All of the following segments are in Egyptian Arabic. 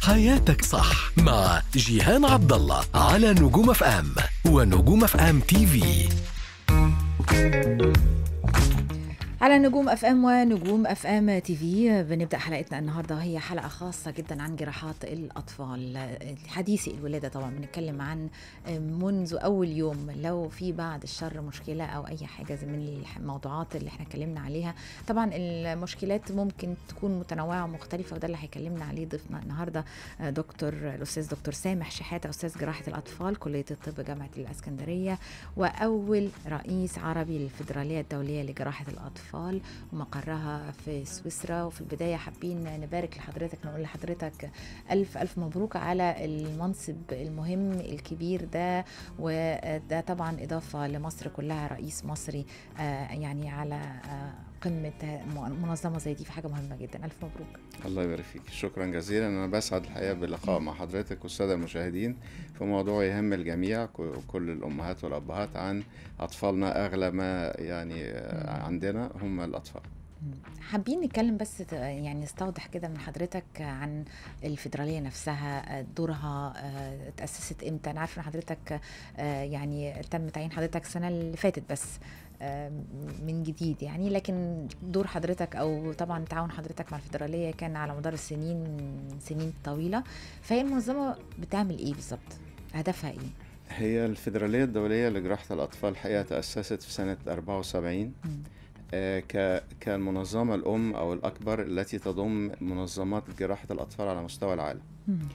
حياتك صح مع جيهان عبد الله على نجوم اف ام ونجوم اف ام تي في على نجوم اف ام ونجوم اف ام تي في بنبدا حلقتنا النهارده هي حلقه خاصه جدا عن جراحات الاطفال حديثي الولاده طبعا بنتكلم عن منذ اول يوم لو في بعد الشر مشكله او اي حاجه زي من الموضوعات اللي احنا اتكلمنا عليها طبعا المشكلات ممكن تكون متنوعه ومختلفه وده اللي هيكلمنا عليه ضيفنا النهارده دكتور الاستاذ دكتور سامح شحاته استاذ جراحه الاطفال كليه الطب جامعه الاسكندريه واول رئيس عربي للفدراليه الدوليه لجراحه الاطفال الأطفال ومقرها في سويسرا وفي البداية حابين نبارك لحضرتك نقول لحضرتك ألف ألف مبروك على المنصب المهم الكبير ده وده طبعا إضافة لمصر كلها رئيس مصري يعني على قمة منظمة زي دي في حاجة مهمة جدا ألف مبروك الله يبارك فيك شكرا جزيلا أنا بسعد الحقيقة باللقاء مع حضرتك والسادة المشاهدين في موضوع يهم الجميع كل الأمهات والأبهات عن أطفالنا أغلى ما يعني عندنا هم الأطفال حابين نتكلم بس يعني نستوضح كده من حضرتك عن الفيدراليه نفسها دورها تاسست امتى انا عارفه ان حضرتك يعني تم تعيين حضرتك السنه اللي فاتت بس من جديد يعني لكن دور حضرتك او طبعا تعاون حضرتك مع الفيدراليه كان على مدار السنين سنين طويله فهي المنظمه بتعمل ايه بالظبط هدفها ايه هي الفيدراليه الدوليه لجراحه الاطفال الحقيقه تاسست في سنه 74 م. ك كالمنظمة الأم أو الأكبر التي تضم منظمات جراحة الأطفال على مستوى العالم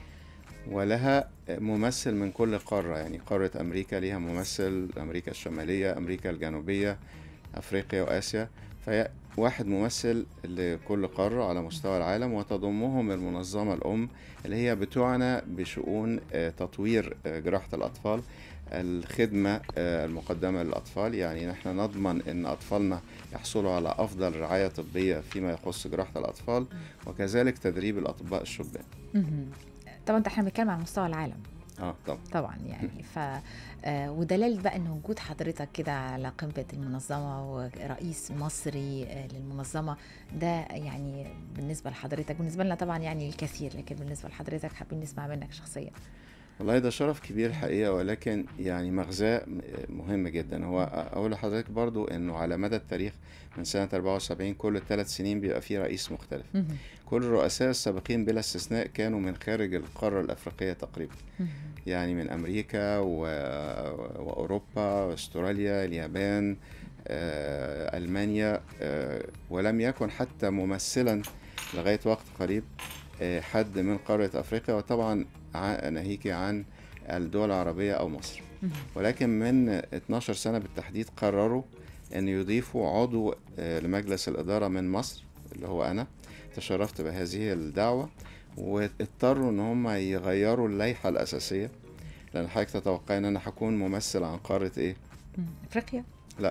ولها ممثل من كل قارة يعني قارة أمريكا لها ممثل أمريكا الشمالية أمريكا الجنوبية أفريقيا وآسيا فهي واحد ممثل لكل قارة على مستوى العالم وتضمهم المنظمة الأم اللي هي بتعنى بشؤون تطوير جراحة الأطفال الخدمة المقدمة للأطفال يعني نحن نضمن أن أطفالنا يحصلوا على أفضل رعاية طبية فيما يخص جراحة الأطفال وكذلك تدريب الأطباء الشبان طبعا احنا بنتكلم على مستوى العالم اه طبعا طبعا يعني ف آه ودلاله بقى ان وجود حضرتك كده على قمه المنظمه ورئيس مصري آه للمنظمه ده يعني بالنسبه لحضرتك بالنسبه لنا طبعا يعني الكثير لكن بالنسبه لحضرتك حابين نسمع منك شخصيا والله ده شرف كبير الحقيقة ولكن يعني مغزاه مهم جدا هو أقول لحضرتك برضو أنه على مدى التاريخ من سنة 74 كل ثلاث سنين بيبقى فيه رئيس مختلف كل الرؤساء السابقين بلا استثناء كانوا من خارج القارة الأفريقية تقريبا يعني من أمريكا و... وأوروبا أستراليا اليابان آه، ألمانيا آه، ولم يكن حتى ممثلا لغاية وقت قريب آه، حد من قارة أفريقيا وطبعا ناهيك عن الدول العربية أو مصر ولكن من 12 سنة بالتحديد قرروا أن يضيفوا عضو لمجلس الإدارة من مصر اللي هو أنا تشرفت بهذه الدعوة واضطروا ان هم يغيروا اللائحة الأساسية لأن حضرتك تتوقع ان انا هكون ممثل عن قارة ايه؟ افريقيا؟ لا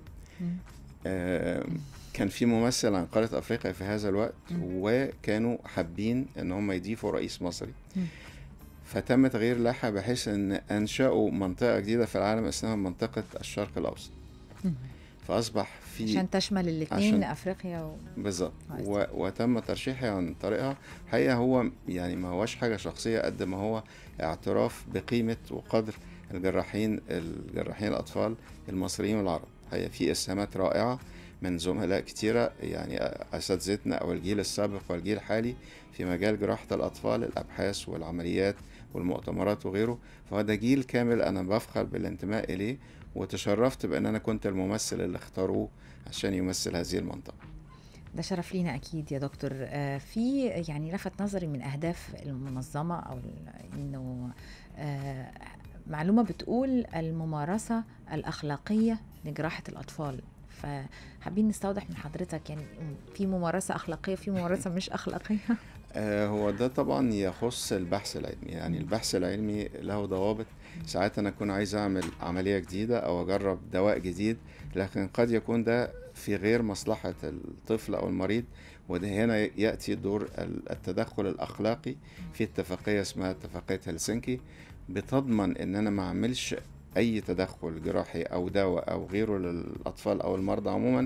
آه كان في ممثل عن قارة أفريقيا في هذا الوقت وكانوا حابين ان هم يضيفوا رئيس مصري فتم تغيير اللائحة بحيث ان انشأوا منطقة جديدة في العالم اسمها منطقة الشرق الأوسط فأصبح في عشان تشمل الاثنين افريقيا و... بالظبط و... وتم ترشيحي عن طريقها حقيقة هو يعني ما هوش حاجة شخصية قد ما هو اعتراف بقيمة وقدر الجراحين الجراحين الأطفال المصريين والعرب هي في اسهامات رائعة من زملاء كتيرة يعني أساتذتنا أو الجيل السابق والجيل الحالي في مجال جراحة الأطفال الأبحاث والعمليات والمؤتمرات وغيره فهو ده جيل كامل أنا بفخر بالانتماء إليه وتشرفت بأن أنا كنت الممثل اللي اختاروه عشان يمثل هذه المنطقة ده شرف لينا اكيد يا دكتور آه في يعني لفت نظري من اهداف المنظمه او انه آه معلومه بتقول الممارسه الاخلاقيه لجراحه الاطفال فحابين نستوضح من حضرتك يعني في ممارسه اخلاقيه في ممارسه مش اخلاقيه آه هو ده طبعا يخص البحث العلمي يعني البحث العلمي له ضوابط ساعات انا اكون عايز اعمل عمليه جديده او اجرب دواء جديد لكن قد يكون ده في غير مصلحه الطفل او المريض وده هنا ياتي دور التدخل الاخلاقي في اتفاقيه اسمها اتفاقيه هلسنكي بتضمن ان انا ما اعملش اي تدخل جراحي او دواء او غيره للاطفال او المرضى عموما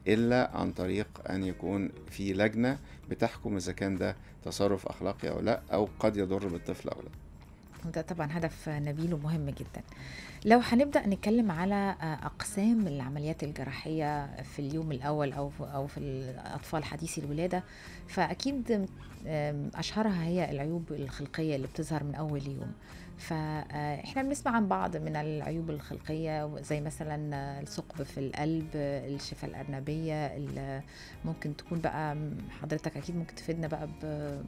الا عن طريق ان يكون في لجنه بتحكم اذا كان ده تصرف اخلاقي او لا او قد يضر بالطفل او لا وده طبعا هدف نبيل ومهم جدا لو هنبدا نتكلم على اقسام العمليات الجراحيه في اليوم الاول او او في الاطفال حديثي الولاده فاكيد آم، اشهرها هي العيوب الخلقيه اللي بتظهر من اول يوم فاحنا بنسمع عن بعض من العيوب الخلقيه زي مثلا الثقب في القلب الشفه الارنبيه ال- ممكن تكون بقى حضرتك اكيد ممكن تفيدنا بقى ب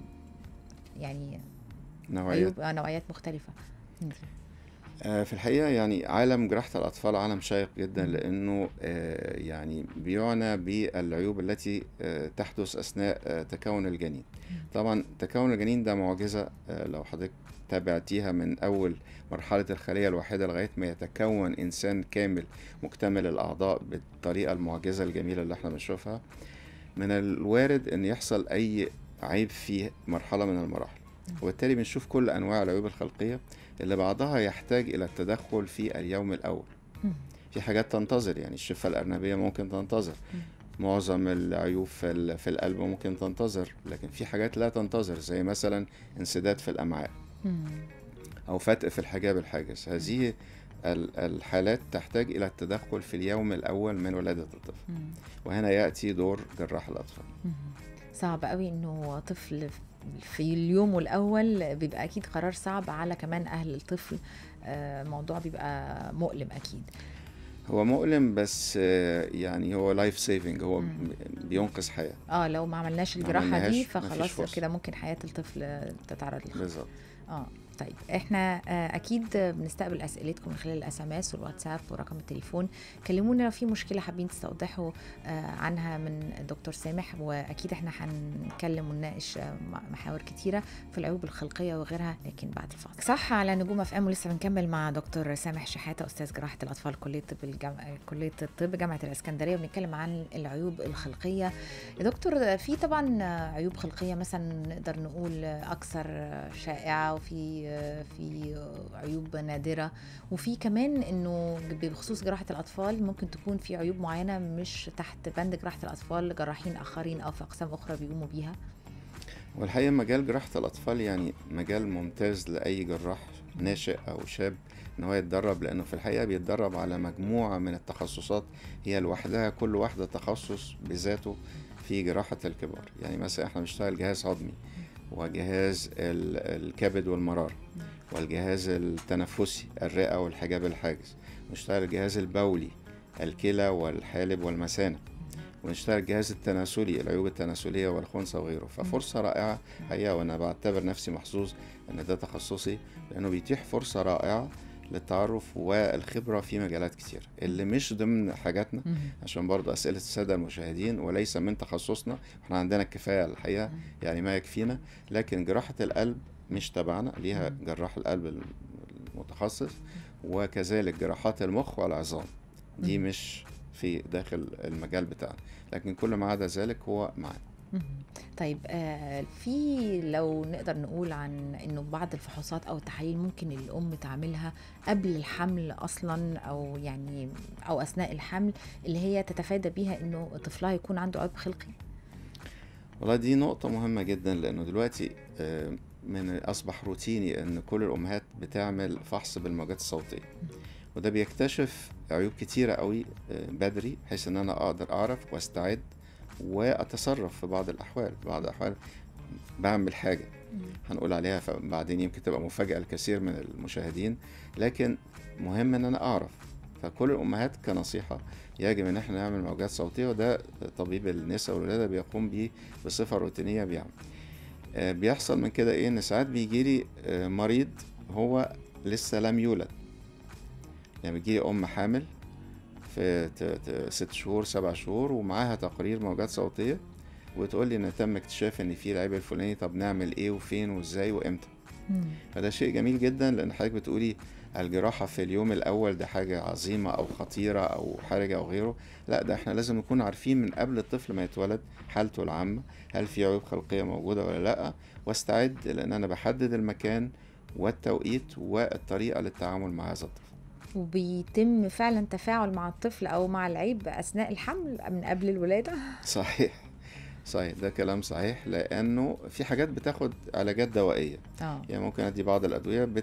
يعني نوعيات عيوب آه، نوعيات مختلفه آه، في الحقيقة يعني عالم جراحة الأطفال عالم شيق جدا لأنه آه، يعني بيعنى بالعيوب التي آه، تحدث أثناء آه، تكون الجنين طبعا تكون الجنين ده معجزة آه، لو حضرتك تابعتيها من أول مرحلة الخلية الواحدة لغاية ما يتكون إنسان كامل مكتمل الأعضاء بالطريقة المعجزة الجميلة اللي احنا بنشوفها من الوارد أن يحصل أي عيب في مرحلة من المراحل وبالتالي بنشوف كل أنواع العيوب الخلقية اللي بعضها يحتاج إلى التدخل في اليوم الأول مم. في حاجات تنتظر يعني الشفة الأرنبية ممكن تنتظر معظم العيوب في, ال- في القلب ممكن تنتظر لكن في حاجات لا تنتظر زي مثلا انسداد في الأمعاء مم. أو فتق في الحجاب الحاجز هذه ال- الحالات تحتاج إلى التدخل في اليوم الأول من ولادة الطفل مم. وهنا يأتي دور جراح الأطفال مم. صعب قوي انه طفل في اليوم الاول بيبقى اكيد قرار صعب على كمان اهل الطفل آه، موضوع بيبقى مؤلم اكيد هو مؤلم بس آه، يعني هو لايف سيفنج هو مم. بينقذ حياة اه لو ما عملناش ما الجراحه دي عملناهاش مفيش فخلاص فرصة. كده ممكن حياه الطفل تتعرض للخطر بالظبط اه طيب احنا آه، اكيد بنستقبل اسئلتكم من خلال الاس ام اس والواتساب ورقم التليفون كلمونا لو في مشكله حابين تستوضحوا آه، عنها من الدكتور سامح واكيد احنا هنتكلم ونناقش آه، م- محاور كتيره في العيوب الخلقيه وغيرها لكن بعد الفاصل صح على نجوم اف ام ولسه بنكمل مع دكتور سامح شحاته استاذ جراحه الاطفال كليه طب الجامعه كليه الطب جامعه الاسكندريه وبنتكلم عن العيوب الخلقيه يا دكتور في طبعا عيوب خلقيه مثلا نقدر نقول اكثر شائعه وفي في عيوب نادره وفي كمان انه بخصوص جراحه الاطفال ممكن تكون في عيوب معينه مش تحت بند جراحه الاطفال جراحين اخرين او في اقسام اخرى بيقوموا بيها والحقيقة مجال جراحة الأطفال يعني مجال ممتاز لأي جراح ناشئ أو شاب إن هو يتدرب لأنه في الحقيقة بيتدرب على مجموعة من التخصصات هي لوحدها كل واحدة تخصص بذاته في جراحة الكبار يعني مثلا احنا بنشتغل جهاز هضمي وجهاز ال- الكبد والمرار والجهاز التنفسي الرئة والحجاب الحاجز ونشتغل الجهاز البولي الكلى والحالب والمثانة ونشتغل الجهاز التناسلي العيوب التناسلية والخنثى وغيره ففرصة رائعة حقيقة وأنا بعتبر نفسي محظوظ إن ده تخصصي لأنه بيتيح فرصة رائعة للتعرف والخبرة في مجالات كتير اللي مش ضمن حاجاتنا عشان برضه أسئلة السادة المشاهدين وليس من تخصصنا احنا عندنا الكفاية الحقيقة يعني ما يكفينا لكن جراحة القلب مش تبعنا ليها جراح القلب المتخصص وكذلك جراحات المخ والعظام دي مم. مش في داخل المجال بتاعنا لكن كل ما عدا ذلك هو معانا مهم. طيب آه، في لو نقدر نقول عن انه بعض الفحوصات او التحاليل ممكن الام تعملها قبل الحمل اصلا او يعني او اثناء الحمل اللي هي تتفادى بيها انه طفلها يكون عنده عيب خلقي والله دي نقطة مهمة جدا لأنه دلوقتي آه، من أصبح روتيني إن كل الأمهات بتعمل فحص بالموجات الصوتية وده بيكتشف عيوب كتيرة قوي آه، بدري بحيث إن أنا أقدر أعرف وأستعد وأتصرف في بعض الأحوال في بعض الأحوال بعمل حاجة هنقول عليها فبعدين يمكن تبقى مفاجأة لكثير من المشاهدين لكن مهم ان انا اعرف فكل الامهات كنصيحة يجب ان احنا نعمل موجات صوتية وده طبيب النساء والولادة بيقوم بيه بصفة روتينية بيعمل آه، بيحصل من كده ايه ان ساعات بيجيلي آه، مريض هو لسه لم يولد يعني بيجيلي ام حامل في ت- ت- ست شهور سبع شهور ومعاها تقرير موجات صوتية وتقول لي ان تم اكتشاف ان في العيب الفلاني طب نعمل ايه وفين وازاي وامتى فده شيء جميل جدا لان حضرتك بتقولي الجراحة في اليوم الأول ده حاجة عظيمة أو خطيرة أو حرجة أو غيره لا ده احنا لازم نكون عارفين من قبل الطفل ما يتولد حالته العامة هل في عيوب خلقية موجودة ولا لا واستعد لأن أنا بحدد المكان والتوقيت والطريقة للتعامل مع هذا الطفل وبيتم فعلا تفاعل مع الطفل او مع العيب اثناء الحمل من قبل الولاده صحيح صحيح ده كلام صحيح لانه في حاجات بتاخد علاجات دوائيه اه يعني ممكن ادي بعض الادويه بت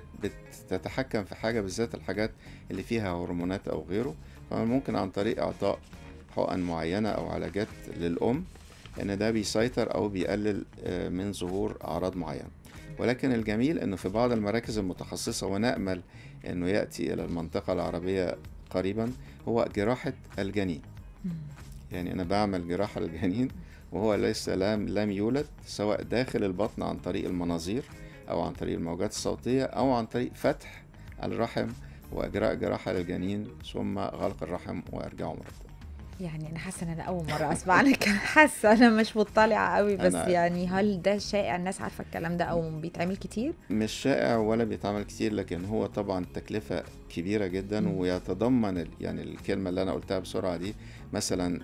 بتتحكم في حاجه بالذات الحاجات اللي فيها هرمونات او غيره فممكن عن طريق اعطاء حقن معينه او علاجات للام ان ده بيسيطر او بيقلل آه، من ظهور اعراض معينه ولكن الجميل انه في بعض المراكز المتخصصه ونامل انه ياتي الى المنطقه العربيه قريبا هو جراحه الجنين مم. يعني انا بعمل جراحه للجنين وهو ليس لم لم يولد سواء داخل البطن عن طريق المناظير او عن طريق الموجات الصوتيه او عن طريق فتح الرحم واجراء جراحه للجنين ثم غلق الرحم وارجاعه مره تانية. يعني انا حاسه ان انا اول مره اسمع عنك حاسه انا مش مطلعه قوي بس أنا- يعني هل ده شائع الناس عارفه الكلام ده او بيتعمل كتير مش شائع ولا بيتعمل كتير لكن هو طبعا تكلفة كبيرة جدا مم. ويتضمن ال- يعني الكلمة اللي أنا قلتها بسرعة دي مثلا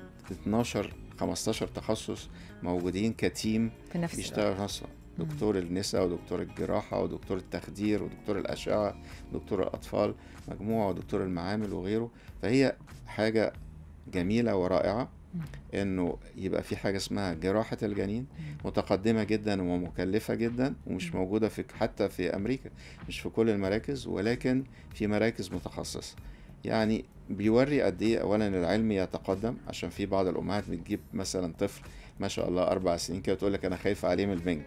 12 15 تخصص موجودين كتيم في نفس الوقت بيشتغل في نفس الوقت. مم. دكتور النساء ودكتور الجراحة ودكتور التخدير ودكتور الأشعة ودكتور الأطفال مجموعة ودكتور المعامل وغيره فهي حاجة جميلة ورائعة مم. انه يبقى في حاجة اسمها جراحة الجنين متقدمة جدا ومكلفة جدا ومش مم. موجودة في حتى في أمريكا مش في كل المراكز ولكن في مراكز متخصصة يعني بيوري قد ايه اولا العلم يتقدم عشان في بعض الامهات بتجيب مثلا طفل ما شاء الله اربع سنين كده وتقول لك انا خايفه عليه من البنج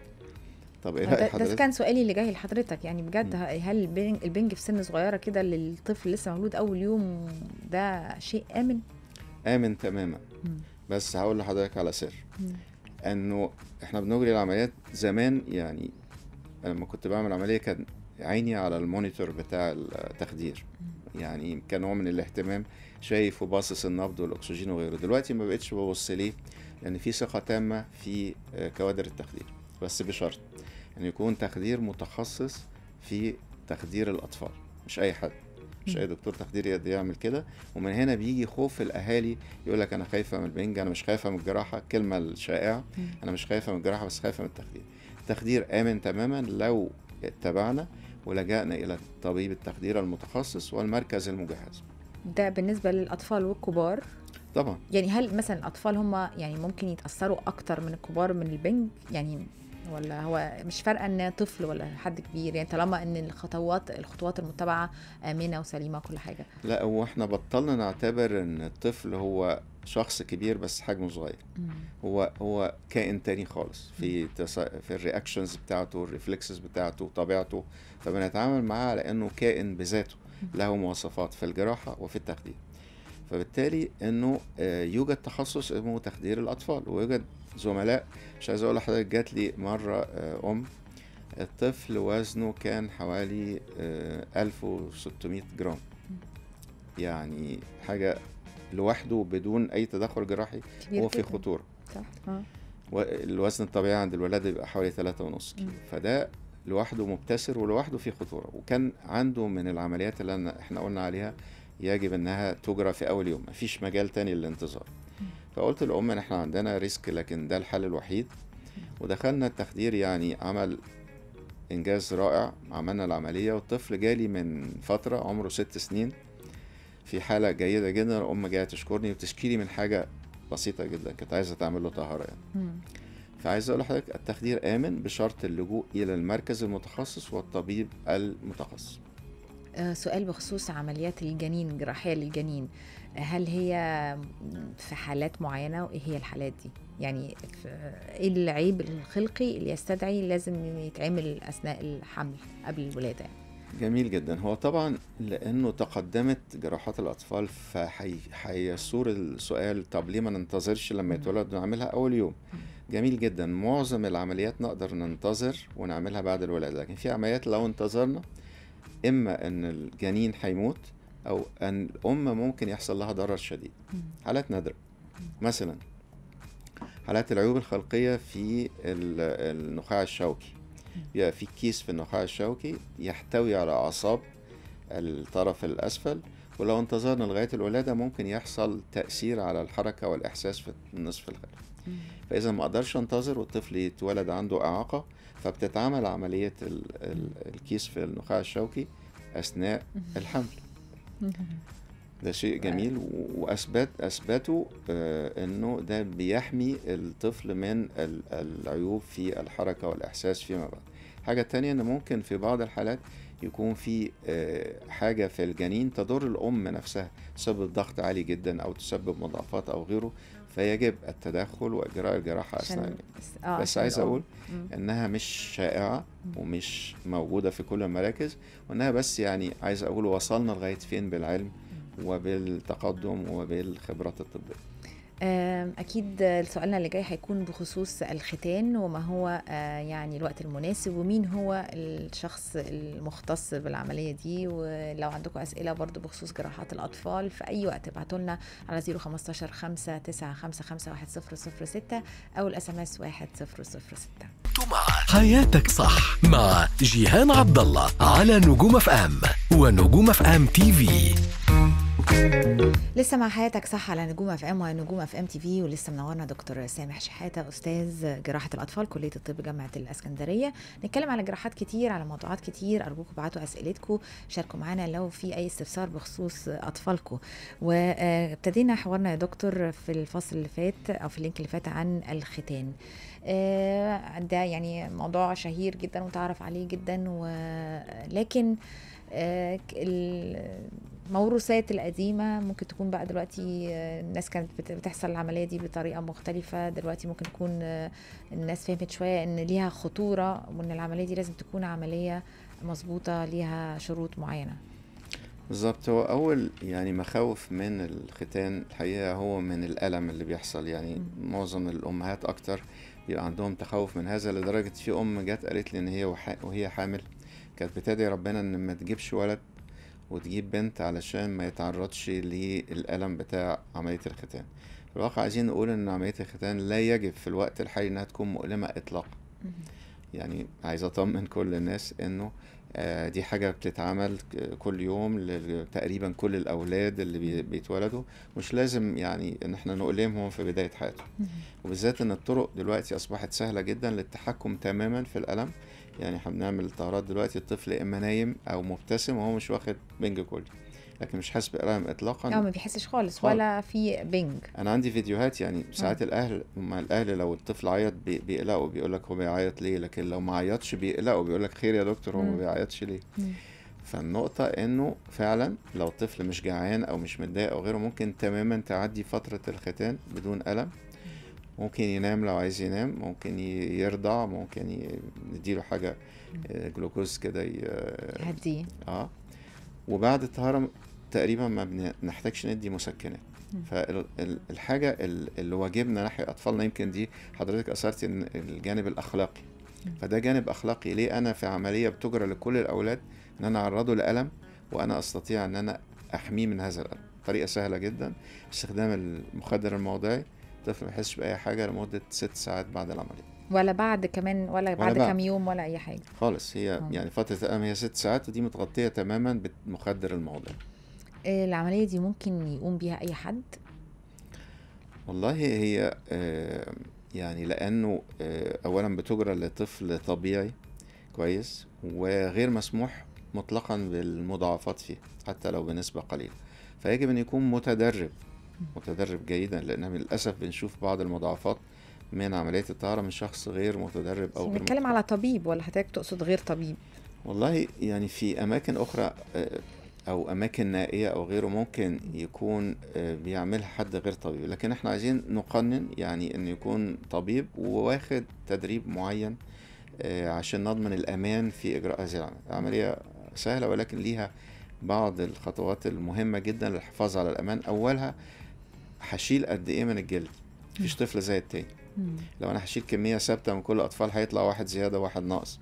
طب ايه راي ده, ده حضرتك كان سؤالي اللي جاي لحضرتك يعني بجد هل البنج, البنج في سن صغيره كده للطفل لسه مولود اول يوم ده شيء امن؟ امن تماما مم. بس هقول لحضرتك على سر مم. انه احنا بنجري العمليات زمان يعني أنا لما كنت بعمل عمليه كان عيني على المونيتور بتاع التخدير يعني كان نوع من الاهتمام شايف وباصص النبض والاكسجين وغيره دلوقتي ما بقتش ببص ليه لان في ثقه تامه في آه، كوادر التخدير بس بشرط ان يكون تخدير متخصص في تخدير الاطفال مش اي حد مش مم. اي دكتور تخدير يقدر يعمل كده ومن هنا بيجي خوف الاهالي يقول لك انا خايفه من البنج انا مش خايفه من الجراحه الكلمه الشائعه مم. انا مش خايفه من الجراحه بس خايفه من التخدير التخدير امن تماما لو اتبعنا ولجأنا الى طبيب التخدير المتخصص والمركز المجهز ده بالنسبه للاطفال والكبار طبعا يعني هل مثلا الاطفال هم يعني ممكن يتاثروا اكتر من الكبار من البنج يعني ولا هو مش فارقه ان طفل ولا حد كبير يعني طالما ان الخطوات الخطوات المتبعه امنه وسليمه وكل حاجه لا هو احنا بطلنا نعتبر ان الطفل هو شخص كبير بس حجمه صغير مم. هو هو كائن تاني خالص في تس... في الرياكشنز بتاعته الريفلكسز بتاعته طبيعته فبنتعامل معاه على انه كائن بذاته له مواصفات في الجراحه وفي التخدير فبالتالي انه آه، يوجد تخصص اسمه تخدير الاطفال ويوجد زملاء مش عايز اقول لحضرتك جات لي مره آه، ام الطفل وزنه كان حوالي آه، 1600 جرام يعني حاجه لوحده بدون اي تدخل جراحي كبير هو في جداً. خطوره صح اه والوزن الطبيعي عند الولادة بيبقى حوالي ثلاثة ونص كيلو مم. فده لوحده مبتسر ولوحده فيه خطورة وكان عنده من العمليات اللي أنا احنا قلنا عليها يجب انها تجرى في اول يوم مفيش مجال تاني للانتظار مم. فقلت للأم ان احنا عندنا ريسك لكن ده الحل الوحيد ودخلنا التخدير يعني عمل انجاز رائع عملنا العملية والطفل جالي من فترة عمره ست سنين في حالة جيدة جدا الأم جاية تشكرني وتشكي لي من حاجة بسيطة جدا كانت عايزة تعمل له طهارة يعني. مم. فعايز اقول لحضرتك التخدير امن بشرط اللجوء الى المركز المتخصص والطبيب المتخصص آه، سؤال بخصوص عمليات الجنين الجراحية للجنين هل هي في حالات معينة وإيه هي الحالات دي؟ يعني في- إيه العيب الخلقي اللي يستدعي لازم يتعمل أثناء الحمل قبل الولادة يعني؟ جميل جدا هو طبعا لانه تقدمت جراحات الاطفال فهيصور السؤال طب ليه ما ننتظرش لما مم. يتولد ونعملها اول يوم مم. جميل جدا معظم العمليات نقدر ننتظر ونعملها بعد الولاده لكن في عمليات لو انتظرنا اما ان الجنين هيموت او ان الام ممكن يحصل لها ضرر شديد حالات نادرة مثلا حالات العيوب الخلقية في ال- النخاع الشوكي بيبقى في كيس في النخاع الشوكي يحتوي على أعصاب الطرف الأسفل ولو انتظرنا لغاية الولادة ممكن يحصل تأثير على الحركة والإحساس في النصف الخلفي فإذا ما أقدرش أنتظر والطفل يتولد عنده إعاقة فبتتعمل عملية ال- ال- الكيس في النخاع الشوكي أثناء الحمل ده شيء جميل و- واثبات اثبتوا آه، انه ده بيحمي الطفل من ال- العيوب في الحركه والاحساس فيما بعد حاجه تانية ان ممكن في بعض الحالات يكون في آه، حاجه في الجنين تضر الام نفسها تسبب ضغط عالي جدا او تسبب مضاعفات او غيره فيجب التدخل واجراء الجراحه اثناء عشان الجنين. آه بس عشان عايز الأم. اقول مم. انها مش شائعه ومش موجوده في كل المراكز وانها بس يعني عايز اقول وصلنا لغايه فين بالعلم وبالتقدم وبالخبرات الطبيه آم، أكيد سؤالنا اللي جاي هيكون بخصوص الختان وما هو آه، يعني الوقت المناسب ومين هو الشخص المختص بالعملية دي ولو عندكم أسئلة برضو بخصوص جراحات الأطفال في أي وقت ابعتوا لنا على 015 5 9 5 5 1 0 0 6 أو الأس ام اس 1 0 0 6 حياتك صح مع جيهان عبد الله على نجوم اف ام ونجوم اف ام تي في لسه مع حياتك صح على نجوم اف ام ونجوم اف ام تي في ولسه منورنا دكتور سامح شحاته استاذ جراحه الاطفال كليه الطب جامعه الاسكندريه نتكلم على جراحات كتير على موضوعات كتير ارجوكم ابعتوا اسئلتكم شاركوا معانا لو في اي استفسار بخصوص اطفالكم وابتدينا حوارنا يا دكتور في الفصل اللي فات او في اللينك اللي فات عن الختان آه، ده يعني موضوع شهير جدا وتعرف عليه جدا ولكن آه، ك- الموروثات القديمة ممكن تكون بقى دلوقتي آه، الناس كانت بت- بتحصل العملية دي بطريقة مختلفة دلوقتي ممكن تكون آه، الناس فهمت شوية ان ليها خطورة وان العملية دي لازم تكون عملية مظبوطة ليها شروط معينة بالظبط هو اول يعني مخاوف من الختان الحقيقه هو من الالم اللي بيحصل يعني معظم الامهات اكتر بيبقى عندهم تخوف من هذا لدرجه في ام جت قالت لي ان هي وح- وهي حامل كانت بتدعي ربنا ان ما تجيبش ولد وتجيب بنت علشان ما يتعرضش للالم بتاع عمليه الختان في الواقع عايزين نقول ان عمليه الختان لا يجب في الوقت الحالي انها تكون مؤلمه اطلاقا يعني عايز اطمن كل الناس انه آه، دي حاجة بتتعمل ك- كل يوم ل- تقريبا كل الأولاد اللي بي- بيتولدوا مش لازم يعني إن احنا نؤلمهم في بداية حياتهم وبالذات إن الطرق دلوقتي أصبحت سهلة جدا للتحكم تماما في الألم يعني احنا بنعمل طهارات دلوقتي الطفل إما نايم أو مبتسم وهو مش واخد بنج كلي لكن مش حاسس بألم إطلاقا اه ما بيحسش خالص خالص. ولا في بنج انا عندي فيديوهات يعني ساعات الاهل مع الاهل لو الطفل عيط بي- بيقلقوا بيقول لك هو بيعيط ليه لكن لو ما عيطش بيقلقوا بيقول لك خير يا دكتور هو ما مم. بيعيطش ليه مم. فالنقطة انه فعلا لو الطفل مش جعان او مش متضايق او غيره ممكن تماما تعدي فترة الختان بدون ألم ممكن ينام لو عايز ينام ممكن ي- يرضع ممكن ي- نديله حاجة آه، جلوكوز كده ي- هدي اه وبعد الطهارة تقريبا ما بنحتاجش ندي مسكنات مم. فالحاجة اللي واجبنا ناحية أطفالنا يمكن دي حضرتك أثرت إن الجانب الأخلاقي مم. فده جانب أخلاقي ليه أنا في عملية بتجرى لكل الأولاد إن أنا أعرضه لألم وأنا أستطيع إن أنا أحميه من هذا الألم طريقة سهلة جدا استخدام المخدر الموضعي الطفل ما يحسش بأي حاجة لمدة ست ساعات بعد العملية ولا بعد كمان ولا بعد بعد. كام يوم ولا اي حاجة خالص هي آه. يعني فترة الألم هي ست ساعات ودي متغطية تماما بالمخدر الموضعي آه، العملية دي ممكن يقوم بيها اي حد والله هي آه، يعني لانه آه، اولا بتجرى لطفل طبيعي كويس وغير مسموح مطلقا بالمضاعفات فيه حتى لو بنسبة قليلة فيجب ان يكون متدرب متدرب جيدا لان للاسف بنشوف بعض المضاعفات من عملية الطهارة من شخص غير متدرب او غير بنتكلم على طبيب ولا حضرتك تقصد غير طبيب والله يعني في اماكن اخرى آه، او اماكن نائيه او غيره ممكن يكون آه، بيعملها حد غير طبيب لكن احنا عايزين نقنن يعني ان يكون طبيب وواخد تدريب معين آه، عشان نضمن الامان في اجراء هذه العمليه العمليه سهله ولكن ليها بعض الخطوات المهمه جدا للحفاظ على الامان اولها هشيل قد ايه من الجلد مفيش طفل زي التاني لو انا هشيل كميه ثابته من كل الاطفال هيطلع واحد زياده وواحد ناقص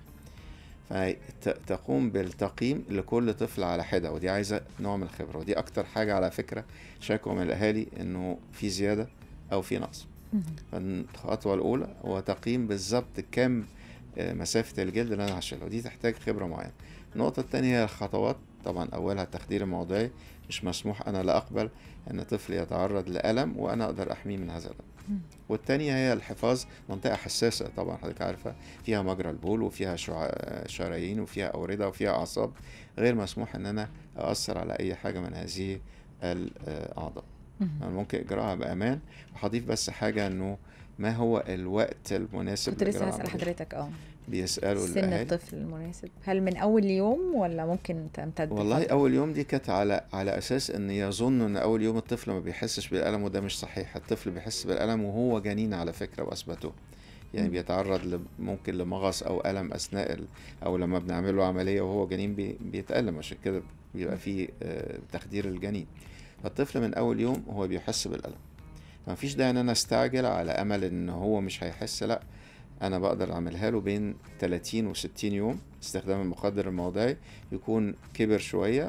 فتقوم بالتقييم لكل طفل على حده ودي عايزه نوع من الخبره ودي اكتر حاجه على فكره شكوى من الاهالي انه في زياده او في نقص فالخطوه الاولى هو تقييم بالظبط كم آه، مسافه الجلد اللي انا هشيلها ودي تحتاج خبره معينه النقطه الثانيه هي الخطوات طبعا اولها التخدير الموضعي مش مسموح انا لا اقبل ان طفل يتعرض لالم وانا اقدر احميه من هذا الالم مم. والتانية هي الحفاظ منطقة حساسة طبعا حضرتك عارفة فيها مجرى البول وفيها شع- شرايين وفيها أوردة وفيها أعصاب غير مسموح إن أنا أأثر على أي حاجة من هذه الأعضاء مهم. أنا ممكن إجراءها بأمان وهضيف بس حاجة إنه ما هو الوقت المناسب كنت لسه لإجراء هسأل العملية؟ حضرتك اه بيسألوا سن الأهالي الطفل المناسب هل من أول يوم ولا ممكن تمتد والله فترة؟ اول يوم دي كانت على على اساس ان يظن ان اول يوم الطفل ما بيحسش بالالم وده مش صحيح الطفل بيحس بالالم وهو جنين على فكره واثبتوه يعني مم. بيتعرض ل- ممكن لمغص او الم اثناء ال... او لما بنعمل له عمليه وهو جنين بي... بيتالم عشان كده بيبقى فيه آه، تخدير الجنين فالطفل من اول يوم هو بيحس بالالم ما فيش داعي ان انا استعجل على امل ان هو مش هيحس لا انا بقدر اعملها له بين 30 و 60 يوم استخدام المخدر الموضعي يكون كبر شويه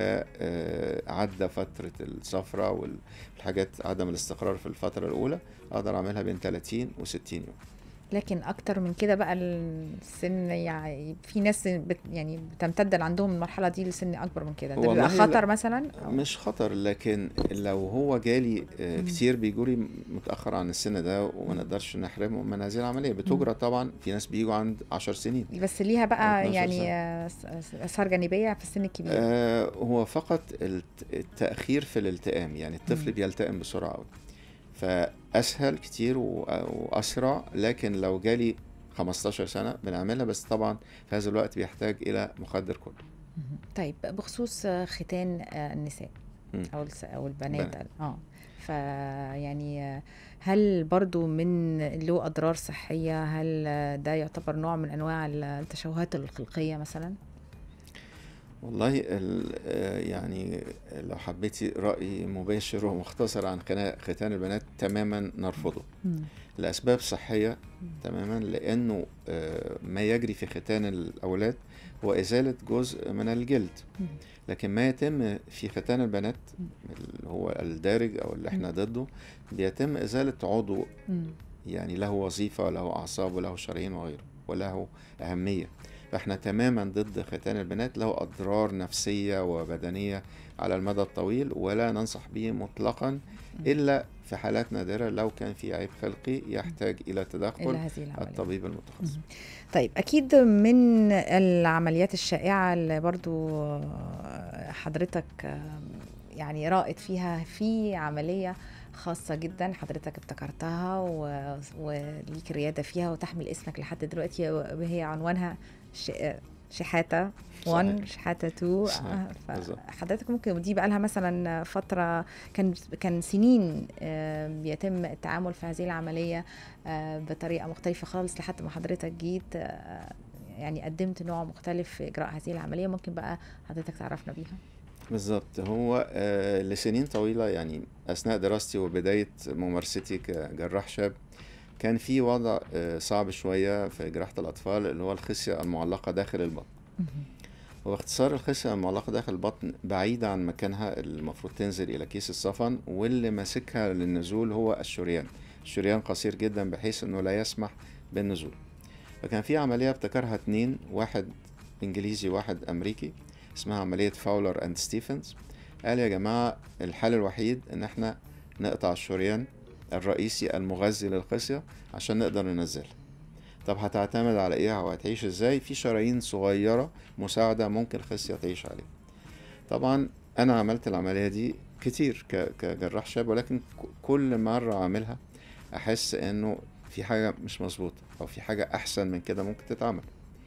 وعدى فتره الصفرة والحاجات عدم الاستقرار في الفتره الاولى اقدر اعملها بين 30 و 60 يوم لكن اكتر من كده بقى السن يعني في ناس بت يعني بتمتد عندهم المرحله دي لسن اكبر من كده ده بيبقى والله لا. خطر مثلا أو- مش خطر لكن لو هو جالي آه، مم. كتير بيجولي متاخر عن السن ده وما نقدرش نحرمه من هذه العمليه بتجرى طبعا في ناس بيجوا عند 10 سنين بس ليها بقى 12 يعني سنة. آه، س- اثار جانبيه في السن الكبير آه هو فقط الت- التأخير في الالتئام يعني الطفل مم. بيلتئم بسرعة أوي فأسهل كتير و- وأسرع لكن لو جالي 15 سنة بنعملها بس طبعا في هذا الوقت بيحتاج إلى مخدر كله مهم. طيب بخصوص آه، ختان آه، النساء مم. او الس- او البنات بنات. اه فيعني آه، هل برضو من له اضرار صحيه هل آه، ده يعتبر نوع من انواع التشوهات الخلقيه مثلا والله ال- آه، يعني لو حبيتي رأي مباشر ومختصر عن خنا- ختان البنات تماما نرفضه مم. لأسباب صحية مم. تماما لأنه آه، ما يجري في ختان الأولاد هو إزالة جزء من الجلد مم. لكن ما يتم في ختان البنات اللي هو الدارج او اللي احنا ضده بيتم ازاله عضو مم. يعني له وظيفه وله اعصاب وله شرايين وغيره وله اهميه فاحنا تماما ضد ختان البنات له اضرار نفسيه وبدنيه على المدى الطويل ولا ننصح به مطلقا الا في حالات نادره لو كان في عيب خلقي يحتاج الى الى تدخل هذه العمليه الطبيب المتخصص طيب اكيد من العمليات الشائعه اللي برضو آه، حضرتك آه، يعني رائد فيها في عمليه خاصة جدا حضرتك ابتكرتها و... وليك ريادة فيها وتحمل اسمك لحد دلوقتي وهي عنوانها ش... شحاتة 1 صحيح. شحاتة 2 صحيح. آه، بالظبط. فحضرتك ممكن دي بقى لها مثلا فترة كان كان سنين آه، بيتم التعامل في هذه العملية آه، بطريقة مختلفة خالص لحد ما حضرتك جيت آه، يعني قدمت نوع مختلف في إجراء هذه العملية ممكن بقى حضرتك تعرفنا بيها بالظبط هو آه، لسنين طويلة يعني أثناء دراستي وبداية ممارستي كجراح شاب كان في وضع آه، صعب شوية في جراحة الأطفال اللي هو الخصية المعلقة داخل البطن واختصار الخصية المعلقة داخل البطن بعيدة عن مكانها المفروض تنزل إلى كيس الصفن واللي ماسكها للنزول هو الشريان الشريان قصير جدا بحيث إنه لا يسمح بالنزول فكان في عملية ابتكرها اتنين واحد إنجليزي واحد أمريكي اسمها عملية فاولر أند ستيفنز قال يا جماعة الحل الوحيد إن احنا نقطع الشريان الرئيسي المغذي للخصية عشان نقدر ننزلها طب هتعتمد على ايه او هتعيش ازاي في شرايين صغيرة مساعدة ممكن الخصية تعيش عليها طبعا انا عملت العملية دي كتير ك- كجراح شاب ولكن ك- كل مرة اعملها احس انه في حاجة مش مظبوطة او في حاجة احسن من كده ممكن تتعمل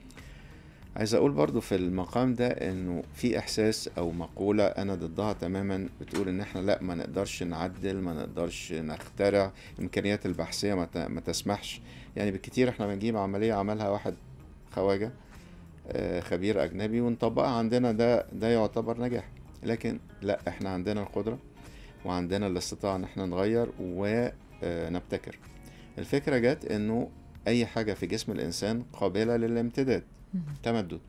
عايز اقول برضو في المقام ده انه في احساس او مقولة انا ضدها تماما بتقول ان احنا لا ما نقدرش نعدل ما نقدرش نخترع الامكانيات البحثية ما, ت- ما تسمحش يعني بالكتير احنا بنجيب عملية عملها واحد خواجة آه، خبير اجنبي ونطبقها عندنا ده ده يعتبر نجاح لكن لا احنا عندنا القدرة وعندنا الاستطاعة ان احنا نغير ونبتكر الفكرة جت انه اي حاجة في جسم الانسان قابلة للامتداد تمدد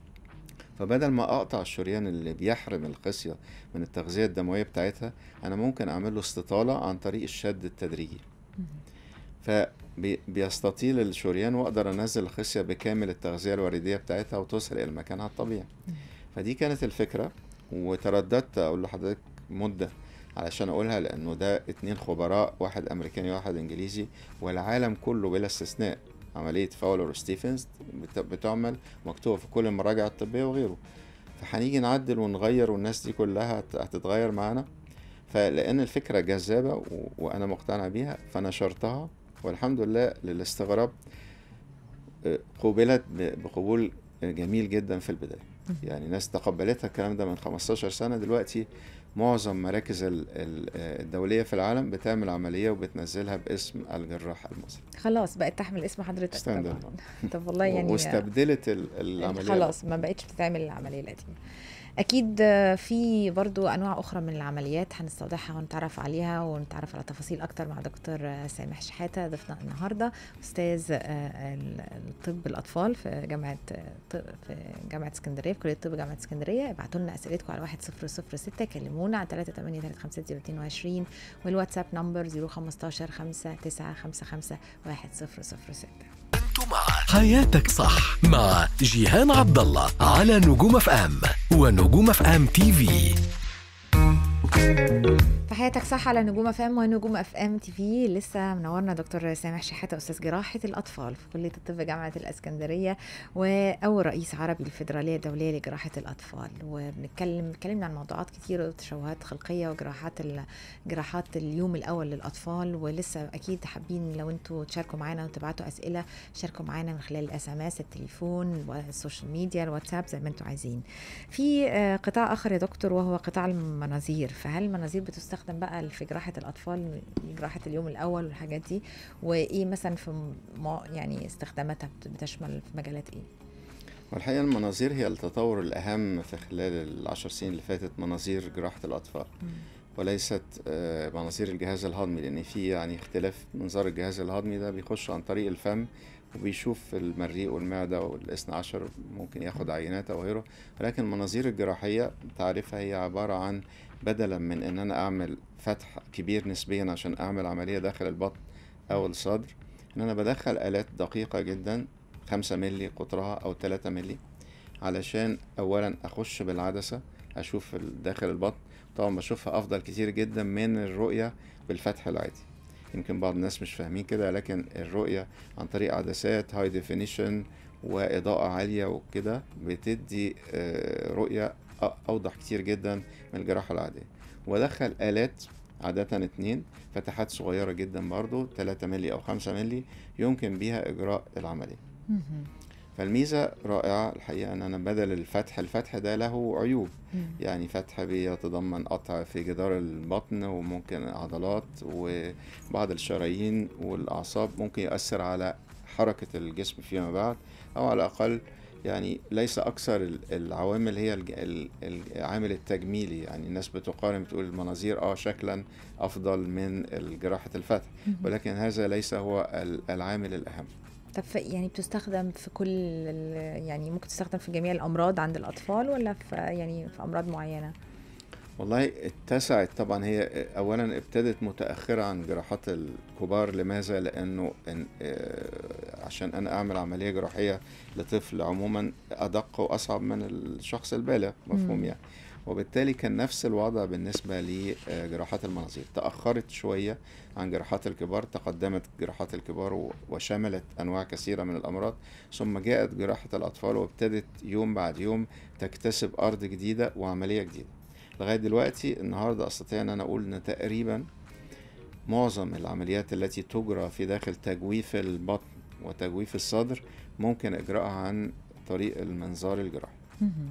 فبدل ما اقطع الشريان اللي بيحرم الخصية من التغذية الدموية بتاعتها انا ممكن اعمل له استطالة عن طريق الشد التدريجي فبيستطيل الشريان واقدر انزل الخصية بكامل التغذية الوردية بتاعتها وتوصل الى مكانها الطبيعي فدي كانت الفكره وترددت اقول لحضرتك مده علشان اقولها لانه ده اتنين خبراء واحد امريكاني واحد انجليزي والعالم كله بلا استثناء عمليه فاولر وستيفنز بت- بتعمل مكتوبه في كل المراجع الطبيه وغيره فهنيجي نعدل ونغير والناس دي كلها هت- هتتغير معانا فلان الفكره جذابه و... وانا مقتنع بيها فنشرتها والحمد لله للاستغراب آه، قوبلت ب- بقبول جميل جدا في البدايه يعني ناس تقبلتها الكلام ده من 15 سنه دلوقتي معظم مراكز ال- ال- آه، الدوليه في العالم بتعمل عمليه وبتنزلها باسم الجراح المصري خلاص بقت تحمل اسم حضرتك ستاندرد. طبعا طب والله يعني واستبدلت ال- العمليه خلاص ما بقتش بتتعمل العمليه القديمه اكيد آه، في برضو انواع اخرى من العمليات هنستوضحها ونتعرف عليها ونتعرف على تفاصيل اكتر مع دكتور آه، سامح شحاته ضيفنا النهارده استاذ آه، ال- الطب الاطفال في جامعه آه، طب في جامعه اسكندريه في كليه الطب جامعه اسكندريه ابعتوا لنا اسئلتكم على 1006 كلمونا على 383 والواتساب نمبر 015 5955 1006 أنتم مع حياتك صح مع جيهان عبد الله على نجوم اف ام ونجوم اف ام تي في في حياتك صح على نجوم اف ام ونجوم اف ام تي في لسه منورنا دكتور سامح شحاته استاذ جراحه الاطفال في كليه الطب جامعه الاسكندريه واول رئيس عربي للفدراليه الدوليه لجراحه الاطفال وبنتكلم اتكلمنا عن موضوعات كتير وتشوهات خلقيه وجراحات ال... جراحات اليوم الاول للاطفال ولسه اكيد حابين لو انتوا تشاركوا معانا وتبعتوا اسئله شاركوا معانا من خلال الاس ام اس التليفون والسوشيال ميديا الواتساب زي ما انتوا عايزين في آه، قطاع اخر يا دكتور وهو قطاع المناظير فهل المناظير بتستخدم بقى في جراحه الاطفال جراحه اليوم الاول والحاجات دي وايه مثلا في م- يعني استخداماتها بت- بتشمل في مجالات ايه والحقيقة المناظير هي التطور الأهم في خلال العشر سنين اللي فاتت مناظير جراحة الأطفال وليست آه، مناظير الجهاز الهضمي لأن في يعني اختلاف منظار الجهاز الهضمي ده بيخش عن طريق الفم وبيشوف المريء والمعدة والاثنى عشر ممكن ياخد عينات أو غيره ولكن المناظير الجراحية تعرفها هي عبارة عن بدلا من إن أنا أعمل فتح كبير نسبيا عشان أعمل عملية داخل البطن أو الصدر إن أنا بدخل آلات دقيقة جدا خمسة ملي قطرها أو تلاتة ملي علشان أولا أخش بالعدسة أشوف ال- داخل البطن طبعا بشوفها أفضل كتير جدا من الرؤية بالفتح العادي يمكن بعض الناس مش فاهمين كده لكن الرؤية عن طريق عدسات هاي ديفينيشن وإضاءة عالية وكده بتدي آه، رؤية أ- أوضح كتير جدا من الجراحة العادية وأدخل آلات عادة اتنين فتحات صغيرة جدا برضو 3 ملي أو 5 ملي يمكن بيها إجراء العملية مهم. فالميزة رائعة الحقيقة أن أنا بدل الفتح الفتح ده له عيوب مم. يعني فتح بيتضمن قطع في جدار البطن وممكن عضلات وبعض الشرايين والأعصاب ممكن يؤثر على حركة الجسم فيما بعد أو على الأقل يعني ليس أكثر ال- العوامل هي الج- ال- العامل التجميلي يعني الناس بتقارن بتقول المناظير اه شكلا أفضل من جراحة الفتح مهم. ولكن هذا ليس هو ال- العامل الأهم طب في يعني بتستخدم في كل ال- يعني ممكن تستخدم في جميع الامراض عند الاطفال ولا في يعني في امراض معينه والله اتسعت طبعا هي اولا ابتدت متاخره عن جراحات الكبار لماذا لانه إن آه، عشان انا اعمل عمليه جراحيه لطفل عموما ادق واصعب من الشخص البالغ مفهوم مم. يعني وبالتالي كان نفس الوضع بالنسبه لجراحات المناظير تاخرت شويه عن جراحات الكبار تقدمت جراحات الكبار و- وشملت انواع كثيره من الامراض ثم جاءت جراحه الاطفال وابتدت يوم بعد يوم تكتسب ارض جديده وعمليه جديده لغايه دلوقتي النهارده استطيع ان انا اقول ان تقريبا معظم العمليات التي تجرى في داخل تجويف البطن وتجويف الصدر ممكن اجراءها عن طريق المنظار الجراحي مهم.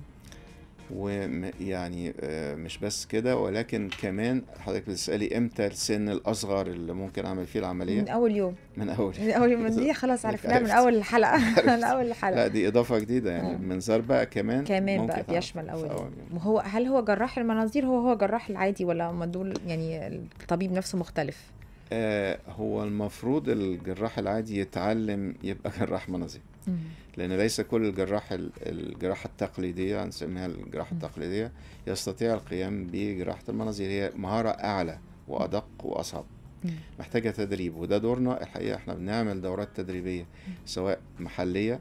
ويعني مش بس كده ولكن كمان حضرتك بتسألي امتى السن الأصغر اللي ممكن أعمل فيه من العملية اول يوم من أول من اول يوم دي خلاص إنك عرفناها من عرفت. اول الحلقه من اول لا الحلقه دي إضافة جديدة يعني آه. المنظار بقى كمان كمان ممكن بقى يتعمل بيشمل في اول أول يوم يوم. وهو هل هو جراح المناظير هو هو جراح العادي ولا هم دول يعني الطبيب نفسه مختلف آه هو المفروض الجراح العادي يتعلم يبقى جراح مناظير لأن ليس كل الجراح ال- الجراحة التقليدية هنسميها الجراحة مم. التقليدية يستطيع القيام بجراحة المناظير هي مهارة أعلى وأدق وأصعب مم. محتاجة تدريب وده دورنا الحقيقة احنا بنعمل دورات تدريبية سواء محلية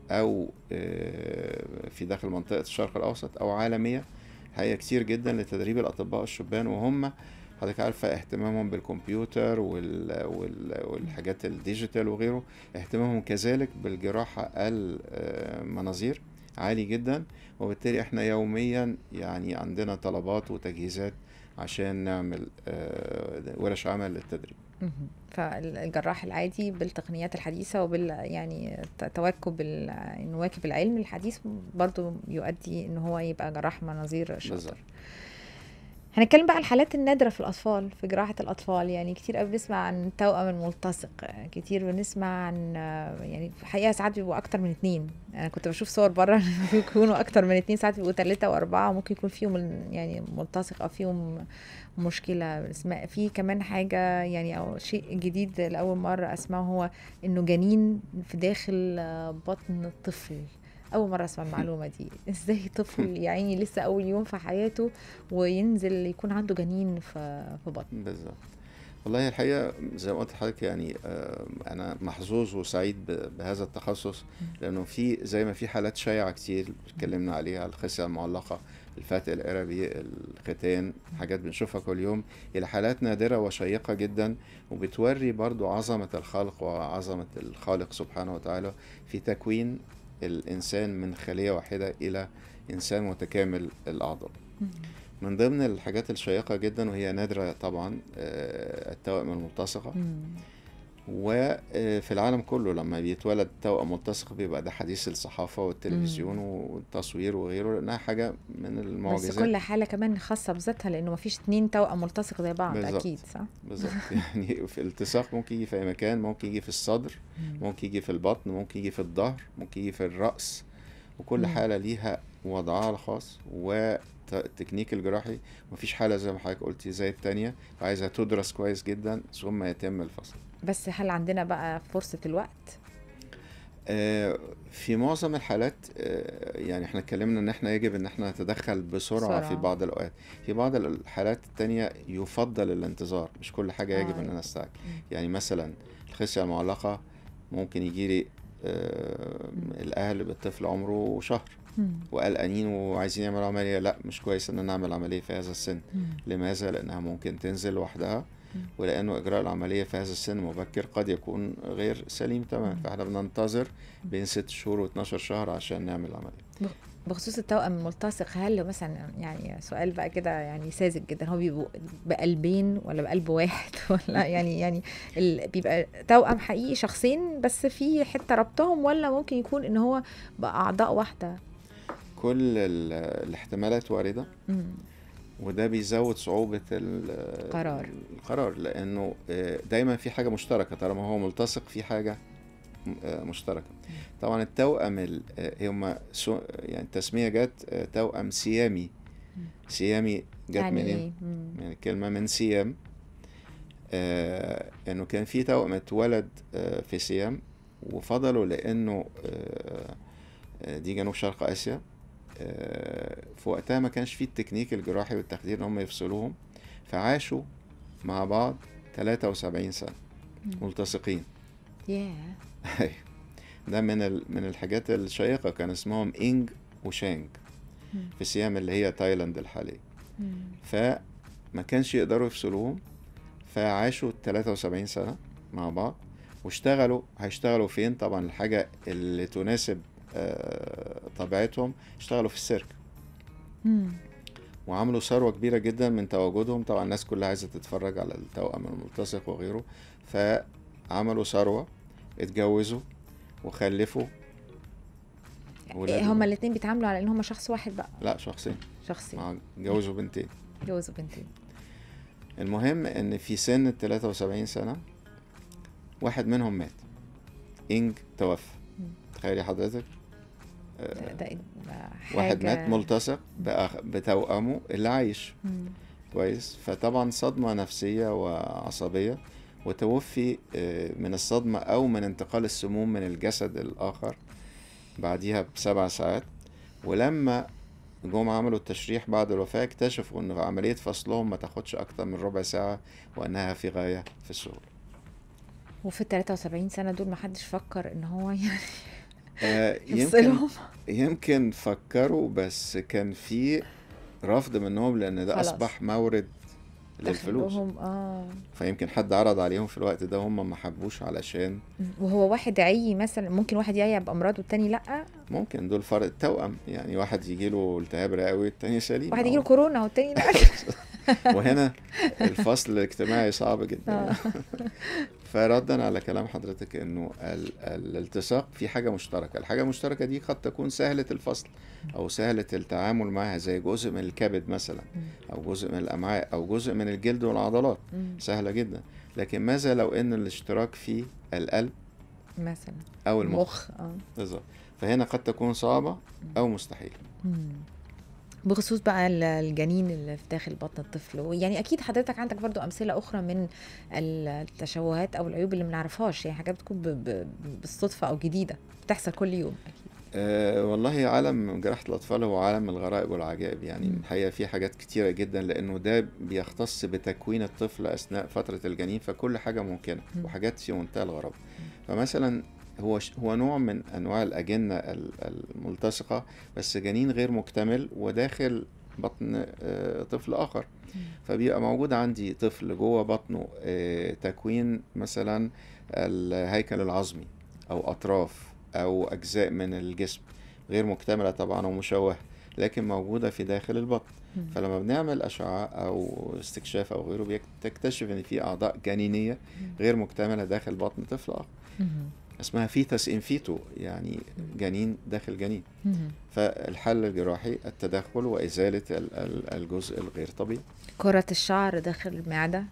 او آه، في داخل منطقه الشرق الاوسط او عالميه حقيقه كتير جدا لتدريب الاطباء الشبان وهم حضرتك عارفه اهتمامهم بالكمبيوتر وال... وال... والحاجات الديجيتال وغيره اهتمامهم كذلك بالجراحه المناظير عالي جدا وبالتالي احنا يوميا يعني عندنا طلبات وتجهيزات عشان نعمل آه، ورش عمل للتدريب مهم. فالجراح العادي بالتقنيات الحديثة وبال يعني ت- تواكب ال- إنه يواكب العلم الحديث برضو يؤدي إن هو يبقى جراح مناظير شاطر بالظبط هنتكلم بقى عن الحالات النادرة في الأطفال في جراحة الأطفال يعني كتير قوي بنسمع عن التوأم الملتصق كتير بنسمع عن يعني في الحقيقة ساعات بيبقوا أكتر من اتنين أنا كنت بشوف صور بره بيكونوا أكتر من اتنين ساعات بيبقوا تلاتة وأربعة ممكن يكون فيهم ال- يعني ملتصق أو فيهم مشكلة اسمها في كمان حاجة يعني أو شيء جديد لأول مرة أسمعه هو إنه جنين في داخل بطن الطفل أول مرة أسمع المعلومة دي إزاي طفل يا عيني لسه أول يوم في حياته وينزل يكون عنده جنين في في بطن بالظبط والله الحقيقة زي ما قلت لحضرتك يعني آه، أنا محظوظ وسعيد ب- بهذا التخصص لأنه في زي ما في حالات شائعة كتير اتكلمنا عليها الخصية المعلقة الفتق القربي الختان حاجات بنشوفها كل يوم إلى حالات نادرة وشيقة جدا وبتوري برضو عظمة الخلق وعظمة الخالق سبحانه وتعالى في تكوين الإنسان من خلية واحدة إلى إنسان متكامل الأعضاء من ضمن الحاجات الشيقة جدا وهي نادرة طبعا آه، التوأم الملتصقة وفي العالم كله لما بيتولد توأم ملتصق بيبقى ده حديث الصحافة والتلفزيون والتصوير وغيره لأنها حاجة من بس المعجزات كل حالة كمان خاصة بذاتها لأنه مفيش اتنين توأم ملتصق زي بعض بالظبط. أكيد صح؟ بالظبط يعني في التصاق ممكن يجي في أي مكان ممكن يجي في الصدر ممكن يجي في البطن ممكن يجي في الظهر ممكن يجي في الرأس وكل مم. حالة ليها وضعها الخاص والتكنيك الجراحي مفيش حالة زي ما حضرتك قلتي زي التانية وعايزة تدرس كويس جدا ثم يتم الفصل بس هل عندنا بقى فرصة الوقت؟ آه، في معظم الحالات آه، يعني احنا اتكلمنا ان احنا يجب ان احنا نتدخل بسرعة في بسرعة. بعض الاوقات في بعض الحالات التانية يفضل الانتظار مش كل حاجة يجب آه. ان انا استعجل مم. يعني مثلا الخصية المعلقة ممكن يجي لي الاهل بالطفل عمره شهر وقلقانين وعايزين يعملوا عملية لا مش كويس ان انا اعمل عملية في هذا السن لماذا؟ لأنها ممكن تنزل لوحدها مم. ولأنه إجراء العملية في هذا السن مبكر قد يكون غير سليم تماما مم. فاحنا بننتظر بين ست شهور و12 شهر عشان نعمل العملية بخصوص التوأم الملتصق هل مثلا يعني سؤال بقى كده يعني ساذج جدا هو بيبقوا بقلبين ولا بقلب واحد ولا يعني يعني ال... بيبقى توأم حقيقي شخصين بس في حتة ربطهم ولا ممكن يكون ان هو بأعضاء واحدة كل ال- الاحتمالات واردة مم. وده بيزود صعوبة ال- قرار. القرار لأنه آه، دايما في حاجة مشتركة طالما هو ملتصق في حاجة م- آه، مشتركة طبعا التوأم ال- آه، هما سو- يعني التسمية جت آه، توأم سيامي سيامي جت يعني منين؟ ايه؟ مم. يعني كلمة من سيام آه انه كان في توأم اتولد آه في سيام وفضلوا لانه آه آه، دي جنوب شرق اسيا آه في وقتها ما كانش فيه التكنيك الجراحي والتخدير ان هم يفصلوهم فعاشوا مع بعض 73 سنة مم. ملتصقين ياه أيوة. ده من ال... من الحاجات الشيقة كان اسمهم إنج وشانج مم. في سيام اللي هي تايلاند الحالية مم. فما كانش يقدروا يفصلوهم فعاشوا 73 سنة مع بعض واشتغلوا هيشتغلوا فين طبعا الحاجة اللي تناسب آه، طبيعتهم اشتغلوا في السيرك مم. وعملوا ثروة كبيرة جدا من تواجدهم طبعا الناس كلها عايزة تتفرج على التوأم الملتصق وغيره فعملوا ثروة اتجوزوا وخلفوا ولادوا. هما الاثنين بيتعاملوا على ان هما شخص واحد بقى لا شخصين شخصين مع جوزوا بنتين جوزوا بنتين المهم ان في سن ال 73 سنة واحد منهم مات انج توفى مم. تخيلي حضرتك ده, آه، ده, ده واحد حاجة- مات ملتصق بأخ- بتوأمه اللي عايش مم. كويس فطبعا صدمة نفسية وعصبية وتوفي آه، من الصدمة أو من انتقال السموم من الجسد الآخر بعديها بسبع ساعات ولما جم عملوا التشريح بعد الوفاة اكتشفوا ان عملية فصلهم ما تاخدش اكتر من ربع ساعة وانها في غاية في السهولة وفي ال 73 سنة دول ما حدش فكر ان هو يعني آه، يمكن يفصلهم يمكن فكروا بس كان في رفض منهم لان ده خلاص. اصبح مورد للفلوس دخلهم اه فيمكن حد عرض عليهم في الوقت ده هم ما حبوش علشان وهو واحد عي مثلا ممكن واحد يعي بامراض والتاني لا ممكن دول فرق توأم يعني واحد يجي له التهاب رئوي التاني سليم واحد أو- يجي له كورونا والتاني لا وهنا الفصل الاجتماعي صعب جدا آه. فردا على كلام حضرتك انه ال- الالتصاق في حاجه مشتركه الحاجه المشتركه دي قد تكون سهله الفصل او سهله التعامل معها زي جزء من الكبد مثلا او جزء من الامعاء او جزء من الجلد والعضلات مم. سهله جدا لكن ماذا لو ان الاشتراك في القلب مثلا او المخ المخ اه بالظبط فهنا قد تكون صعبه او مستحيل مم. بخصوص بقى ال- الجنين اللي في داخل بطن الطفل يعني اكيد حضرتك عندك برضو امثله اخرى من التشوهات او العيوب اللي ما نعرفهاش يعني حاجات بتكون ب- ب- بالصدفه او جديده بتحصل كل يوم اكيد أه والله عالم جراحة الأطفال هو عالم الغرائب والعجائب يعني مم. الحقيقة في حاجات كتيرة جدا لأنه ده بيختص بتكوين الطفل أثناء فترة الجنين فكل حاجة ممكنة مم. وحاجات في منتهى الغرابة فمثلا هو ش- هو نوع من أنواع الأجنة ال- الملتصقة بس جنين غير مكتمل وداخل بطن آه، طفل آخر فبيبقى موجود عندي طفل جوه بطنه آه، تكوين مثلا الهيكل العظمي او اطراف او اجزاء من الجسم غير مكتمله طبعا ومشوهه لكن موجوده في داخل البطن مم. فلما بنعمل اشعه او استكشاف او غيره بيك- تكتشف ان في اعضاء جنينيه غير مكتمله داخل بطن طفل اخر مم. اسمها فيتس ان فيتو يعني جنين داخل جنين مم. فالحل الجراحي التدخل وازاله ال- ال- الجزء الغير طبيعي كرة الشعر داخل المعدة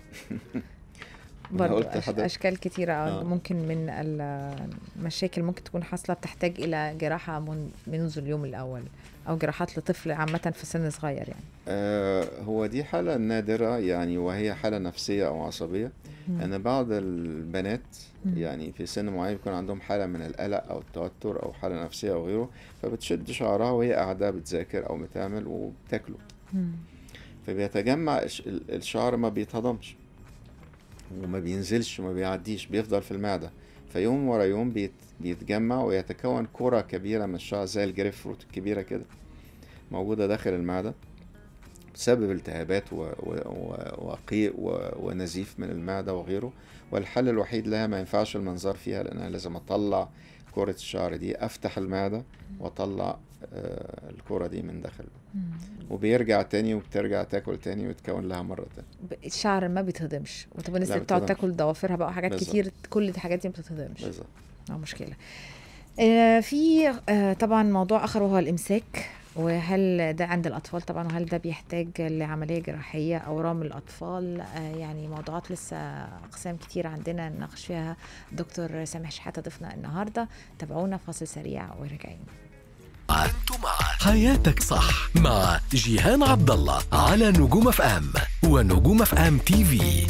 برضو قلت أش... لحضرتك- أشكال كتيرة آه. آه. ممكن من المشاكل ممكن تكون حاصلة بتحتاج إلى جراحة من... منذ اليوم الأول أو جراحات لطفل عامة في سن صغير يعني آه، هو دي حالة نادرة يعني وهي حالة نفسية أو عصبية مم. أن بعض البنات مم. يعني في سن معين بيكون عندهم حالة من القلق أو التوتر أو حالة نفسية أو غيره فبتشد شعرها وهي قاعدة بتذاكر أو بتعمل وبتاكله مم. فبيتجمع الش- ال- الشعر ما بيتهضمش وما بينزلش وما بيعديش بيفضل في المعدة فيوم ورا يوم بيت بيتجمع ويتكون كرة كبيرة من الشعر زي الجريف فروت الكبيرة كده موجودة داخل المعدة بسبب التهابات و- و- و- وقيء و- ونزيف من المعدة وغيره والحل الوحيد لها ما ينفعش المنظار فيها لأن أنا لازم أطلع كرة الشعر دي أفتح المعدة وأطلع آه، الكرة دي من داخل مم. وبيرجع تاني وبترجع تاكل تاني ويتكون لها مرة تانية ب- الشعر ما بيتهضمش وطب الناس لا اللي بتقعد بيتهضمش. تاكل ضوافرها بقى وحاجات بالظبط. كتير كل الحاجات دي ما بتتهضمش بالظبط اه مشكلة آه، في آه، طبعا موضوع آخر وهو الإمساك وهل ده عند الأطفال طبعا وهل ده بيحتاج لعملية جراحية أو رام الأطفال آه، يعني موضوعات لسه أقسام كتير عندنا نناقش فيها دكتور سامح شحاتة ضيفنا النهاردة تابعونا فاصل سريع وراجعين أنتم مع حياتك صح مع جيهان عبد الله على نجوم اف ام ونجوم اف ام تي في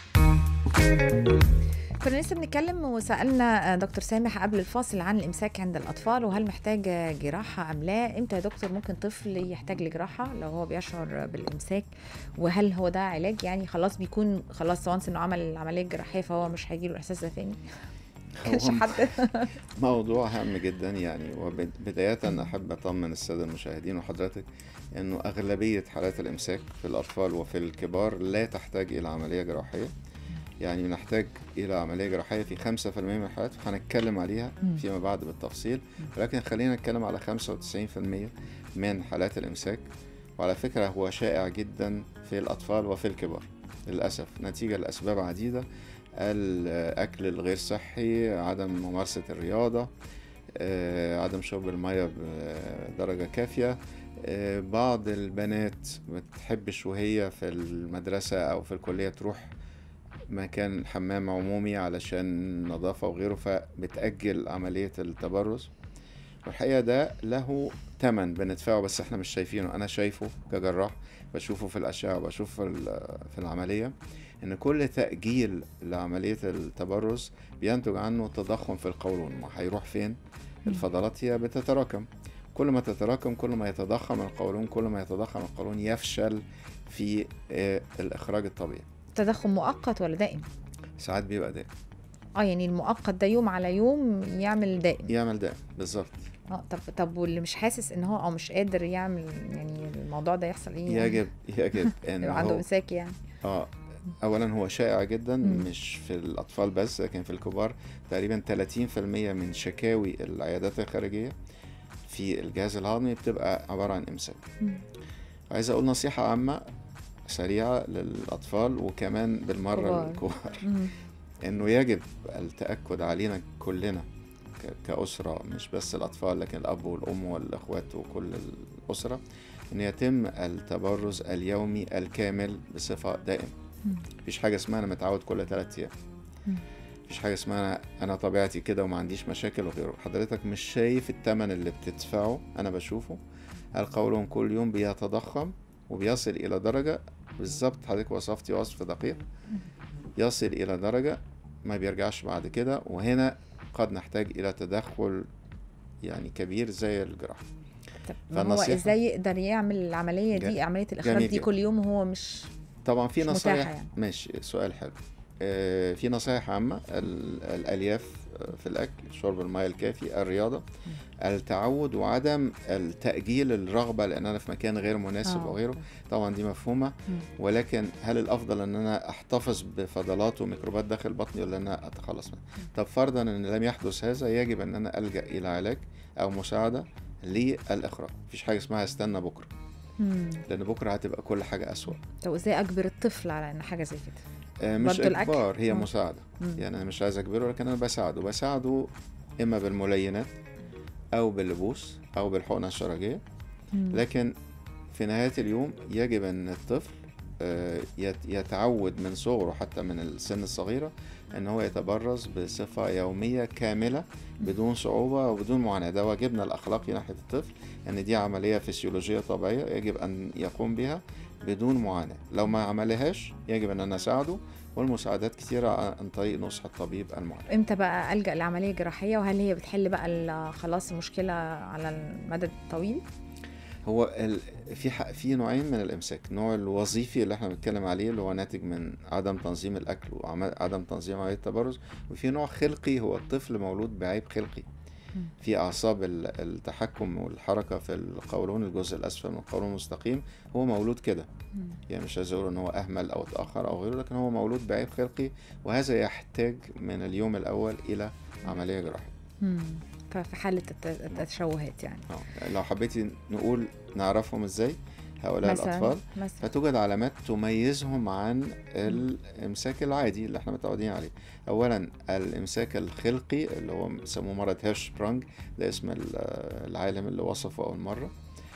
كنا لسه بنتكلم وسالنا دكتور سامح قبل الفاصل عن الامساك عند الاطفال وهل محتاج جراحه ام لا امتى يا دكتور ممكن طفل يحتاج لجراحه لو هو بيشعر بالامساك وهل هو ده علاج يعني خلاص بيكون خلاص وانس انه عمل العمليه الجراحيه فهو مش هيجي له الاحساس ده تاني كانش هو حد موضوع هام جدا يعني وبداية أحب أطمن السادة المشاهدين وحضرتك أنه أغلبية حالات الإمساك في الأطفال وفي الكبار لا تحتاج إلى عملية جراحية يعني بنحتاج إلى عملية جراحية في 5% من الحالات وهنتكلم عليها مم. فيما بعد بالتفصيل ولكن خلينا نتكلم على 95% من حالات الإمساك وعلى فكرة هو شائع جدا في الأطفال وفي الكبار للأسف نتيجة لأسباب عديدة الأكل الغير صحي عدم ممارسة الرياضة آه، عدم شرب المية بدرجة كافية آه، بعض البنات بتحبش وهي في المدرسة أو في الكلية تروح مكان حمام عمومي علشان نظافة وغيره فبتأجل عملية التبرز والحقيقة ده له تمن بندفعه بس احنا مش شايفينه أنا شايفه كجراح بشوفه في الأشعة وبشوفه في ال- في العملية إن كل تأجيل لعملية التبرز بينتج عنه تضخم في القولون ما هيروح فين؟ الفضلات هي بتتراكم كل ما تتراكم كل ما يتضخم القولون كل ما يتضخم القولون يفشل في آه، الإخراج الطبيعي تضخم مؤقت ولا دائم ساعات بيبقى ده اه يعني المؤقت ده يوم على يوم يعمل دائم يعمل ده بالظبط اه طب طب واللي مش حاسس ان هو او مش قادر يعمل يعني الموضوع ده يحصل ايه يعني؟ يجب يجب ان يبقى عنده هو امساك يعني اه اولا هو شائع جدا مم. مش في الاطفال بس لكن في الكبار تقريبا 30% من شكاوي العيادات الخارجيه في الجهاز الهضمي بتبقى عباره عن امساك مم. عايز اقول نصيحه عامه سريعه للاطفال وكمان بالمره كبار. للكبار مم. انه يجب التاكد علينا كلنا ك- كاسره مش بس الاطفال لكن الاب والام والاخوات وكل الاسره ان يتم التبرز اليومي الكامل بصفه دائمه مم. مفيش حاجه اسمها انا متعود كل ثلاث ايام مم. مفيش حاجه اسمها انا انا طبيعتي كده وما عنديش مشاكل وغيره حضرتك مش شايف الثمن اللي بتدفعه انا بشوفه القولون كل يوم بيتضخم وبيصل الى درجه بالظبط حضرتك وصفتي وصف دقيق يصل الى درجه ما بيرجعش بعد كده وهنا قد نحتاج الى تدخل يعني كبير زي الجراحه طب ما هو فالنصيحة- ازاي يقدر يعمل العمليه دي جميل. عمليه الاخراج جميل دي جدا. كل يوم وهو مش طبعا في مش نصايح متاحة يعني. ماشي سؤال حلو آه، في نصايح عامة ال- الألياف آه، في الأكل شرب الماء الكافي الرياضة التعود وعدم التأجيل الرغبة لأن أنا في مكان غير مناسب آه، أو غيره أوكي. طبعا دي مفهومة مم. ولكن هل الأفضل أن أنا أحتفظ بفضلات وميكروبات داخل بطني ولا أن أنا أتخلص منها طب فرضا أن لم يحدث هذا يجب أن أنا ألجأ إلى علاج أو مساعدة للإخراج مفيش حاجة اسمها استنى بكرة مم. لأن بكرة هتبقى كل حاجة أسوأ طب ازاي اجبر الطفل على ان حاجه زي كده آه، مش برضو الأكل؟ اجبار هي مم. مساعده مم. يعني انا مش عايز اجبره لكن انا بساعده بساعده اما بالملينات او باللبوس او بالحقنه الشرجيه مم. لكن في نهايه اليوم يجب ان الطفل آه، يت- يتعود من صغره حتى من السن الصغيره ان هو يتبرز بصفه يوميه كامله بدون صعوبه وبدون معاناه ده واجبنا الاخلاقي ناحيه الطفل ان دي عمليه فسيولوجيه طبيعيه يجب ان يقوم بها بدون معاناه لو ما عملهاش يجب ان انا اساعده والمساعدات كثيره عن طريق نصح الطبيب المعالج امتى بقى الجا لعمليه جراحيه وهل هي بتحل بقى ال- خلاص المشكله على المدى الطويل هو ال... في ح... في نوعين من الامساك النوع الوظيفي اللي احنا بنتكلم عليه اللي هو ناتج من عدم تنظيم الاكل وعدم تنظيم عمليه التبرز وفي نوع خلقي هو الطفل مولود بعيب خلقي مم. في اعصاب ال- التحكم والحركه في القولون الجزء الاسفل من القولون المستقيم هو مولود كده مم. يعني مش عايز اقول ان هو اهمل او اتاخر او غيره لكن هو مولود بعيب خلقي وهذا يحتاج من اليوم الاول الى عمليه جراحيه مم. ففي حاله الت- التشوهات يعني اه لو حبيتي نقول نعرفهم ازاي هؤلاء مثلا الاطفال مثلا فتوجد علامات تميزهم عن الامساك العادي اللي احنا متعودين عليه اولا الامساك الخلقي اللي هو بيسموه مرض هيرش برانج ده اسم ال- العالم اللي وصفه اول مره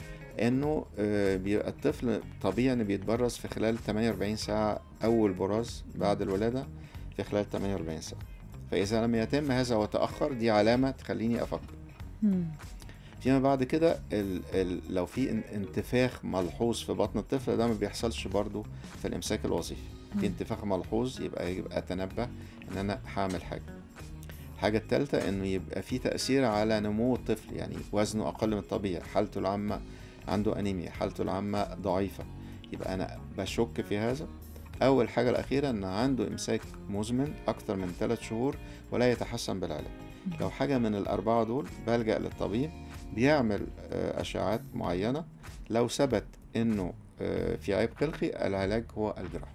انه آه، بيبقى الطفل طبيعي انه بيتبرز في خلال 48 ساعه اول براز بعد الولاده في خلال 48 ساعه فاذا لم يتم هذا وتاخر دي علامه تخليني افكر مم. فيما بعد كده ال ال لو في ان- انتفاخ ملحوظ في بطن الطفل ده ما بيحصلش برضو في الامساك الوظيفي مم. في انتفاخ ملحوظ يبقى يجب اتنبه ان انا هعمل حاجه الحاجة التالتة انه يبقى في تأثير على نمو الطفل يعني وزنه اقل من الطبيعي حالته العامة عنده انيميا حالته العامة ضعيفة يبقى انا بشك في هذا اول حاجة الاخيرة ان عنده امساك مزمن اكتر من ثلاث شهور ولا يتحسن بالعلاج لو حاجة من الأربعة دول بلجأ للطبيب بيعمل آه، أشعات معينة لو ثبت إنه آه، في عيب خلقي العلاج هو الجراحة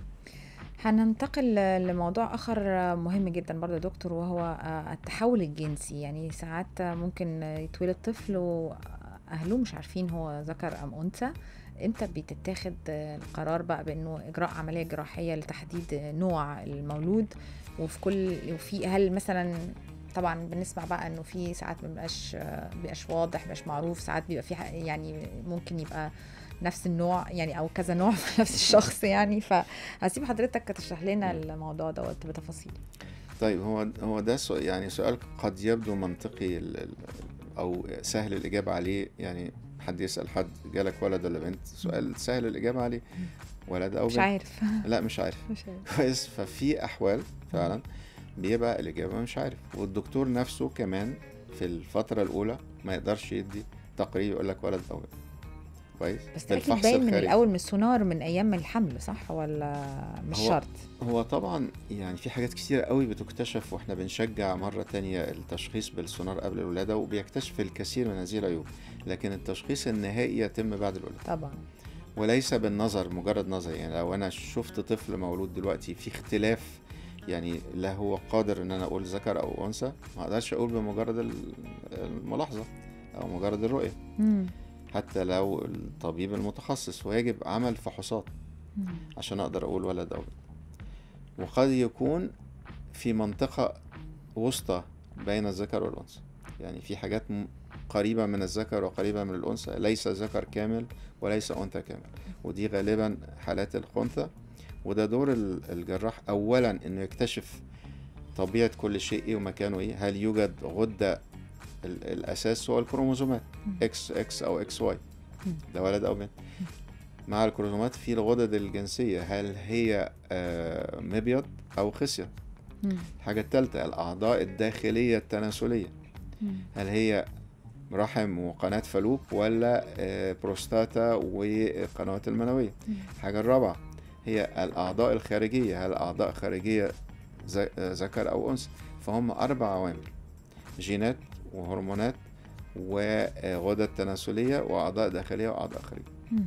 هننتقل لموضوع آخر مهم جدا برضه يا دكتور وهو التحول الجنسي يعني ساعات ممكن يتولد طفل وأهله مش عارفين هو ذكر أم أنثى امتى بتتاخد القرار بقى بانه اجراء عمليه جراحيه لتحديد نوع المولود وفي كل وفي هل مثلا طبعا بنسمع بقى انه في ساعات ما بيبقاش بيبقاش واضح بيبقاش معروف ساعات بيبقى في ح- يعني ممكن يبقى نفس النوع يعني او كذا نوع في نفس الشخص يعني فهسيب حضرتك تشرح لنا الموضوع دوت بتفاصيل طيب هو هو ده سؤال يعني سؤال قد يبدو منطقي ال- ال- أو سهل الإجابة عليه يعني حد يسأل حد جالك ولد ولا بنت سؤال سهل الإجابة عليه ولد أو مش بنت عارف لا مش عارف مش عارف كويس ففي احوال فعلا بيبقى الاجابه مش عارف والدكتور نفسه كمان في الفتره الاولى ما يقدرش يدي تقرير يقول لك ولد او بنت كويس بس ده اكيد باين من الخارجي. الاول من السونار من ايام الحمل صح ولا مش هو- شرط هو طبعا يعني في حاجات كتير قوي بتكتشف واحنا بنشجع مرة تانية التشخيص بالسونار قبل الولادة وبيكتشف الكثير من هذه العيوب لكن التشخيص النهائي يتم بعد الولادة طبعا وليس بالنظر مجرد نظر يعني لو انا شفت طفل مولود دلوقتي في اختلاف يعني لا هو قادر ان انا اقول ذكر او انثى ما اقدرش اقول بمجرد ال- الملاحظة او مجرد الرؤية مم. حتى لو الطبيب المتخصص ويجب عمل فحوصات مم. عشان اقدر اقول ولد او بنت وقد يكون في منطقة وسطى بين الذكر والأنثى يعني في حاجات م- قريبة من الذكر وقريبة من الأنثى ليس ذكر كامل وليس أنثى كامل ودي غالبا حالات الخنثى وده دور ال- الجراح أولا إنه يكتشف طبيعة كل شيء إيه ومكانه إيه هل يوجد غدة ال- الأساس هو الكروموزومات مم. اكس اكس أو اكس واي مم. ده ولد أو بنت مع الكروموزومات في الغدد الجنسية هل هي آه، مبيض أو خصية مم. الحاجة التالتة الأعضاء الداخلية التناسلية مم. هل هي رحم وقناة فالوب ولا آه، بروستاتا وقنوات المنوية مم. الحاجة الرابعة هي الأعضاء الخارجية هل أعضاء خارجية ذ- آه، ذكر أو أنثى فهم أربع عوامل جينات وهرمونات وغدد تناسلية وأعضاء داخلية وأعضاء خارجية مم.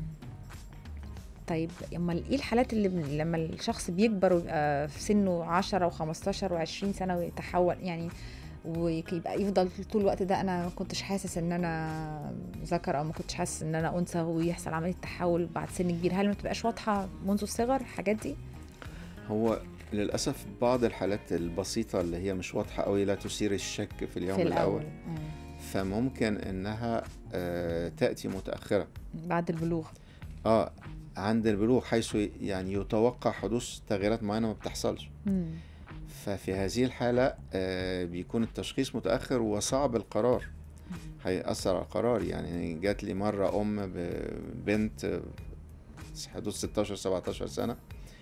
طيب امال ايه الحالات اللي بن- لما الشخص بيكبر ويبقى في سنه 10 و15 و20 سنه ويتحول يعني ويبقى يفضل طول الوقت ده انا ما كنتش حاسس ان انا ذكر او ما كنتش حاسس ان انا انثى ويحصل عمليه تحول بعد سن كبير هل ما تبقاش واضحه منذ الصغر الحاجات دي؟ هو للأسف بعض الحالات البسيطة اللي هي مش واضحة أوي لا تثير الشك في اليوم في الأول الاول مم. فممكن إنها آه، تأتي متأخرة بعد البلوغ اه عند البلوغ حيث يعني يتوقع حدوث تغييرات معينة ما بتحصلش مم. ففي هذه الحالة آه، بيكون التشخيص متأخر وصعب القرار هيأثر على القرار يعني جات لي مرة أم ببنت آه، حدود 16 17 سنة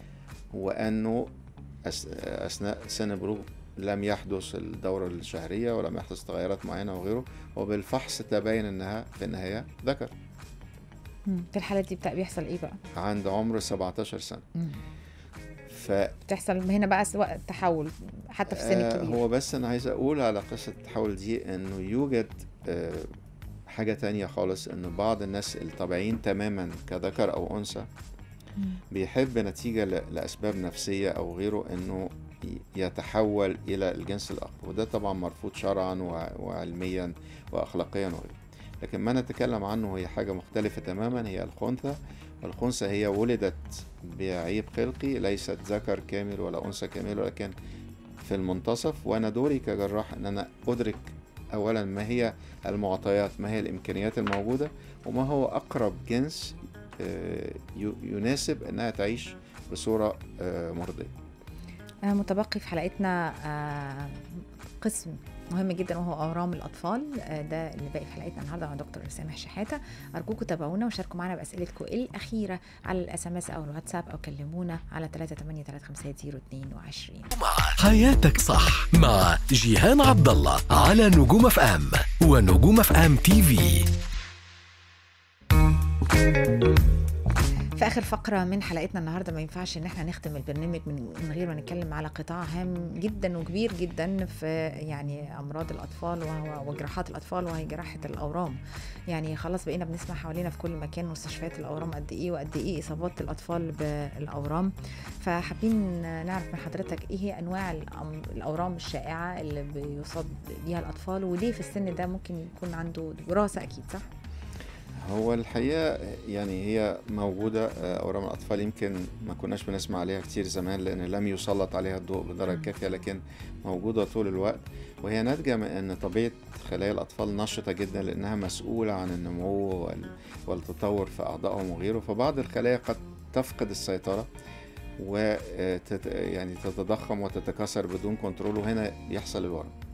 وأنه أس- أثناء سن البلوغ لم يحدث الدورة الشهرية ولم يحدث تغيرات معينة وغيره وبالفحص تبين أنها في النهاية ذكر مم. في الحالات دي بتاع بيحصل ايه بقى؟ عند عمر 17 سنة مم. ف بتحصل هنا بقى سواء تحول حتى في سن آه، كبير هو بس انا عايز اقول على قصة التحول دي انه يوجد آه، حاجة تانية خالص انه بعض الناس الطبيعيين تماما كذكر او انثى مم. بيحب نتيجة ل- لاسباب نفسية او غيره انه ي- يتحول الى الجنس الاخر وده طبعا مرفوض شرعا وع- وعلميا واخلاقيا وغيره لكن ما نتكلم عنه هي حاجة مختلفة تماما هي الخنثى والخنثى هي ولدت بعيب خلقي ليست ذكر كامل ولا انثى كامل ولكن في المنتصف وانا دوري كجراح ان انا ادرك اولا ما هي المعطيات ما هي الامكانيات الموجوده وما هو اقرب جنس آه، ي- يناسب انها تعيش بصوره آه، مرضيه آه، متبقي في حلقتنا آه، قسم مهم جدا وهو اورام الاطفال آه، ده اللي باقي في حلقتنا النهارده مع دكتور سامح شحاته ارجوكم تابعونا وشاركوا معنا باسئلتكم الاخيره على الاس ام اس او الواتساب او كلمونا على 3835022 حياتك صح مع جيهان عبد الله على نجوم اف ام ونجوم اف ام تي في في اخر فقره من حلقتنا النهارده ما ينفعش ان احنا نختم البرنامج من من غير ما نتكلم على قطاع هام جدا وكبير جدا في يعني امراض الاطفال وهو وجراحات الاطفال وهي جراحه الاورام يعني خلاص بقينا بنسمع حوالينا في كل مكان مستشفيات الاورام قد ايه وقد ايه اصابات الاطفال بالاورام فحابين نعرف من حضرتك ايه هي انواع الأم- الاورام الشائعه اللي بيصاب بيها الاطفال وليه في السن ده ممكن يكون عنده وراثه اكيد صح هو الحقيقه يعني هي موجوده آه، اورام الاطفال يمكن ما كناش بنسمع عليها كتير زمان لان لم يسلط عليها الضوء بدرجه كافيه لكن موجوده طول الوقت وهي ناتجه من ان طبيعه خلايا الاطفال نشطه جدا لانها مسؤوله عن النمو وال- والتطور في اعضائهم وغيره فبعض الخلايا قد تفقد السيطره و يعني تتضخم وتتكاثر بدون كنترول وهنا يحصل الورم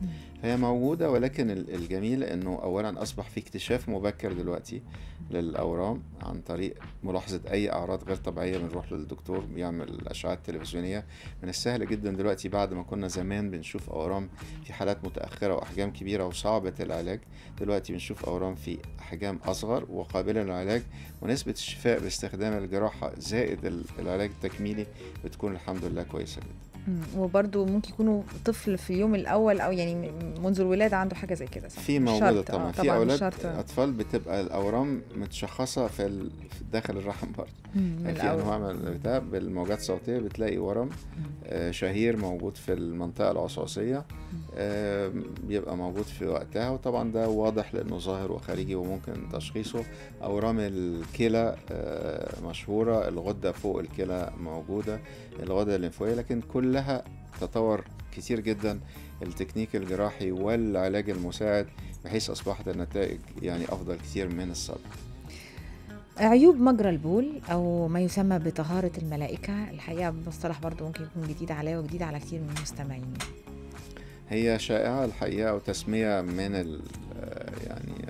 هي موجودة ولكن ال- الجميل انه اولا اصبح في اكتشاف مبكر دلوقتي للاورام عن طريق ملاحظة اي اعراض غير طبيعية بنروح للدكتور بيعمل اشعات تلفزيونية من السهل جدا دلوقتي بعد ما كنا زمان بنشوف اورام في حالات متأخرة واحجام كبيرة وصعبة العلاج دلوقتي بنشوف اورام في احجام اصغر وقابلة للعلاج ونسبة الشفاء باستخدام الجراحة زائد ال- العلاج التكميلي بتكون الحمد لله كويسة جدا مم. وبرضه ممكن يكونوا طفل في اليوم الاول او يعني م- منذ الولاده عنده حاجه زي كده صح؟ في مش موجودة شرط. آه، طبعا في مش أولاد شرط. أطفال بتبقى الأورام متشخصة في ال- في داخل الرحم برضه مم، من يعني في الأول. أنواع من البتاع بالموجات الصوتية بتلاقي ورم آه، شهير موجود في المنطقة العصعصية آه، بيبقى موجود في وقتها وطبعا ده واضح لأنه ظاهر وخارجي وممكن تشخيصه أورام الكلى آه، مشهورة الغدة فوق الكلى موجودة الغدة الليمفاوية لكن كلها تطور كتير جدا التكنيك الجراحي والعلاج المساعد بحيث أصبحت النتائج يعني أفضل كتير من السابق عيوب مجرى البول او ما يسمى بطهاره الملائكه الحقيقه مصطلح برضو ممكن يكون جديد عليا وجديد على كتير من المستمعين هي شائعة الحقيقة وتسمية من ال يعني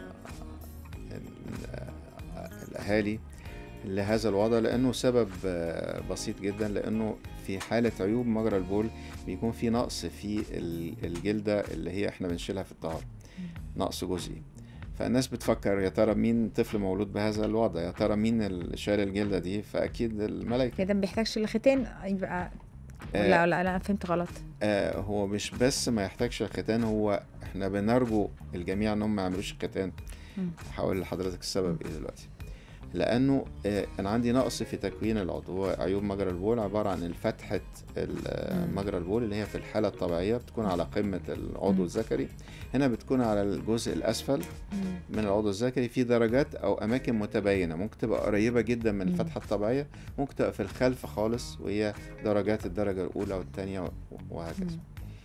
ال- الأهالي لهذا الوضع لأنه سبب بسيط جدا لأنه في حالة عيوب مجرى البول بيكون في نقص في ال- الجلدة اللي هي احنا بنشيلها في الطهارة نقص جزئي فالناس بتفكر يا ترى مين طفل مولود بهذا الوضع يا ترى مين اللي شال الجلدة دي فأكيد الملائكة كده ما بيحتاجش الختان يبقى آه، لا لا انا فهمت غلط آه هو مش بس ما يحتاجش الختان هو احنا بنرجو الجميع انهم ما يعملوش الختان مم. هقول لحضرتك السبب ايه دلوقتي لانه آه انا عندي نقص في تكوين العضو هو عيوب مجرى البول عباره عن الفتحه ال- آه، مم. مجرى البول اللي هي في الحاله الطبيعيه بتكون على قمه العضو مم. الذكري هنا بتكون على الجزء الاسفل من العضو الذكري في درجات او اماكن متباينه ممكن تبقى قريبه جدا من مم. الفتحه الطبيعيه ممكن تبقى في الخلف خالص وهي درجات الدرجه الاولى والثانيه وهكذا مم.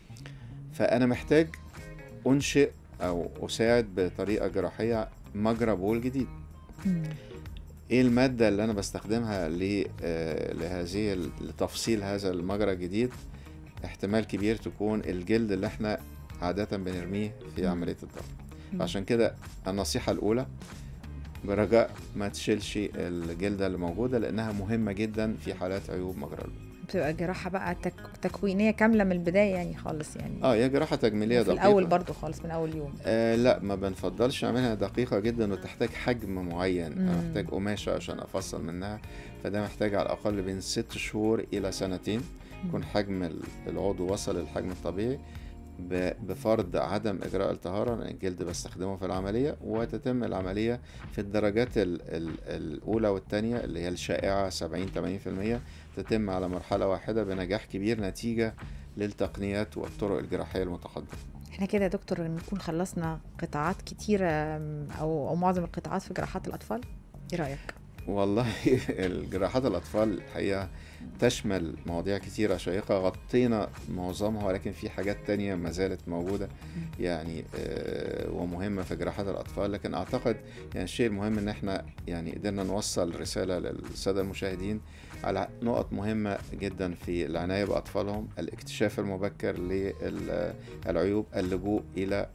فانا محتاج انشئ او اساعد بطريقه جراحيه مجرى بول جديد مم. ايه الماده اللي انا بستخدمها ل- آه، لهذه ال- لتفصيل هذا المجرى الجديد احتمال كبير تكون الجلد اللي احنا عاده بنرميه في مم. عمليه الضغط مم. عشان كده النصيحه الاولى برجاء ما تشيلش الجلده اللي موجوده لانها مهمه جدا في حالات عيوب مجرى البول بتبقى جراحه بقى تك... تكوينيه كامله من البدايه يعني خالص يعني اه هي جراحه تجميليه في دقيقه الاول برضو خالص من اول يوم آه لا ما بنفضلش نعملها دقيقة جدا وتحتاج حجم معين أنا مم. محتاج قماشة عشان أفصل منها فده محتاج على الأقل بين ست شهور إلى سنتين يكون حجم ال- العضو وصل للحجم الطبيعي ب- بفرض عدم إجراء الطهارة لأن الجلد بستخدمه في العملية وتتم العملية في الدرجات ال ال الأولى والثانية اللي هي الشائعة 70 80% تتم على مرحلة واحدة بنجاح كبير نتيجة للتقنيات والطرق الجراحية المتقدمة احنا كده يا دكتور نكون خلصنا قطاعات كتيرة أم، او او معظم القطاعات في جراحات الاطفال ايه رايك والله الجراحات الأطفال الحقيقة تشمل مواضيع كتيرة شيقة غطينا معظمها ولكن في حاجات تانية ما زالت موجودة يعني آه، ومهمة في جراحات الأطفال لكن أعتقد يعني الشيء المهم إن إحنا يعني قدرنا نوصل رسالة للسادة المشاهدين على نقط مهمة جدا في العناية بأطفالهم الاكتشاف المبكر للعيوب اللجوء إلى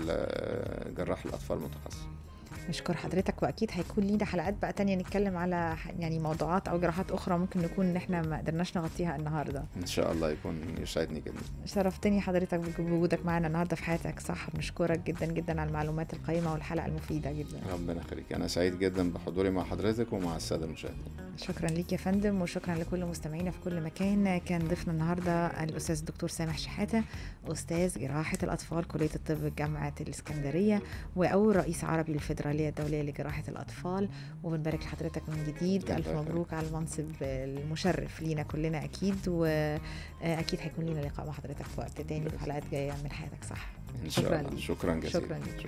ال- جراح الأطفال المتخصص نشكر حضرتك واكيد هيكون لينا حلقات بقى تانية نتكلم على ح- يعني موضوعات او جراحات اخرى ممكن نكون ان احنا ما قدرناش نغطيها النهارده إن شاء الله يكون يسعدني جدا شرفتني حضرتك بوجودك معانا النهارده في حياتك صح بنشكرك جدا جدا على المعلومات القيمه والحلقه المفيده جدا ربنا يخليك انا سعيد جدا بحضوري مع حضرتك ومع الساده المشاهدين شكرا ليك يا فندم وشكرا لكل مستمعينا في كل مكان كان ضيفنا النهارده الاستاذ الدكتور سامح شحاته استاذ جراحه الاطفال كليه الطب جامعه الاسكندريه واول رئيس عربي للفدراليه الدوليه لجراحه الاطفال وبنبارك لحضرتك من جديد الله الف يخليك. مبروك على المنصب المشرف لينا كلنا اكيد واكيد هيكون لنا لقاء مع حضرتك في وقت تاني في حلقات جايه من حياتك صح ان شكراً شاء الله ليك. شكرا جزيلا شكراً ليك.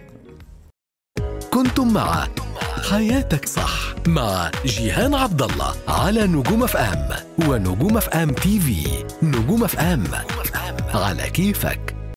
شكرا كنتم مع حياتك صح مع جيهان عبد الله على نجوم اف ام ونجوم اف ام تي في نجوم اف ام على كيفك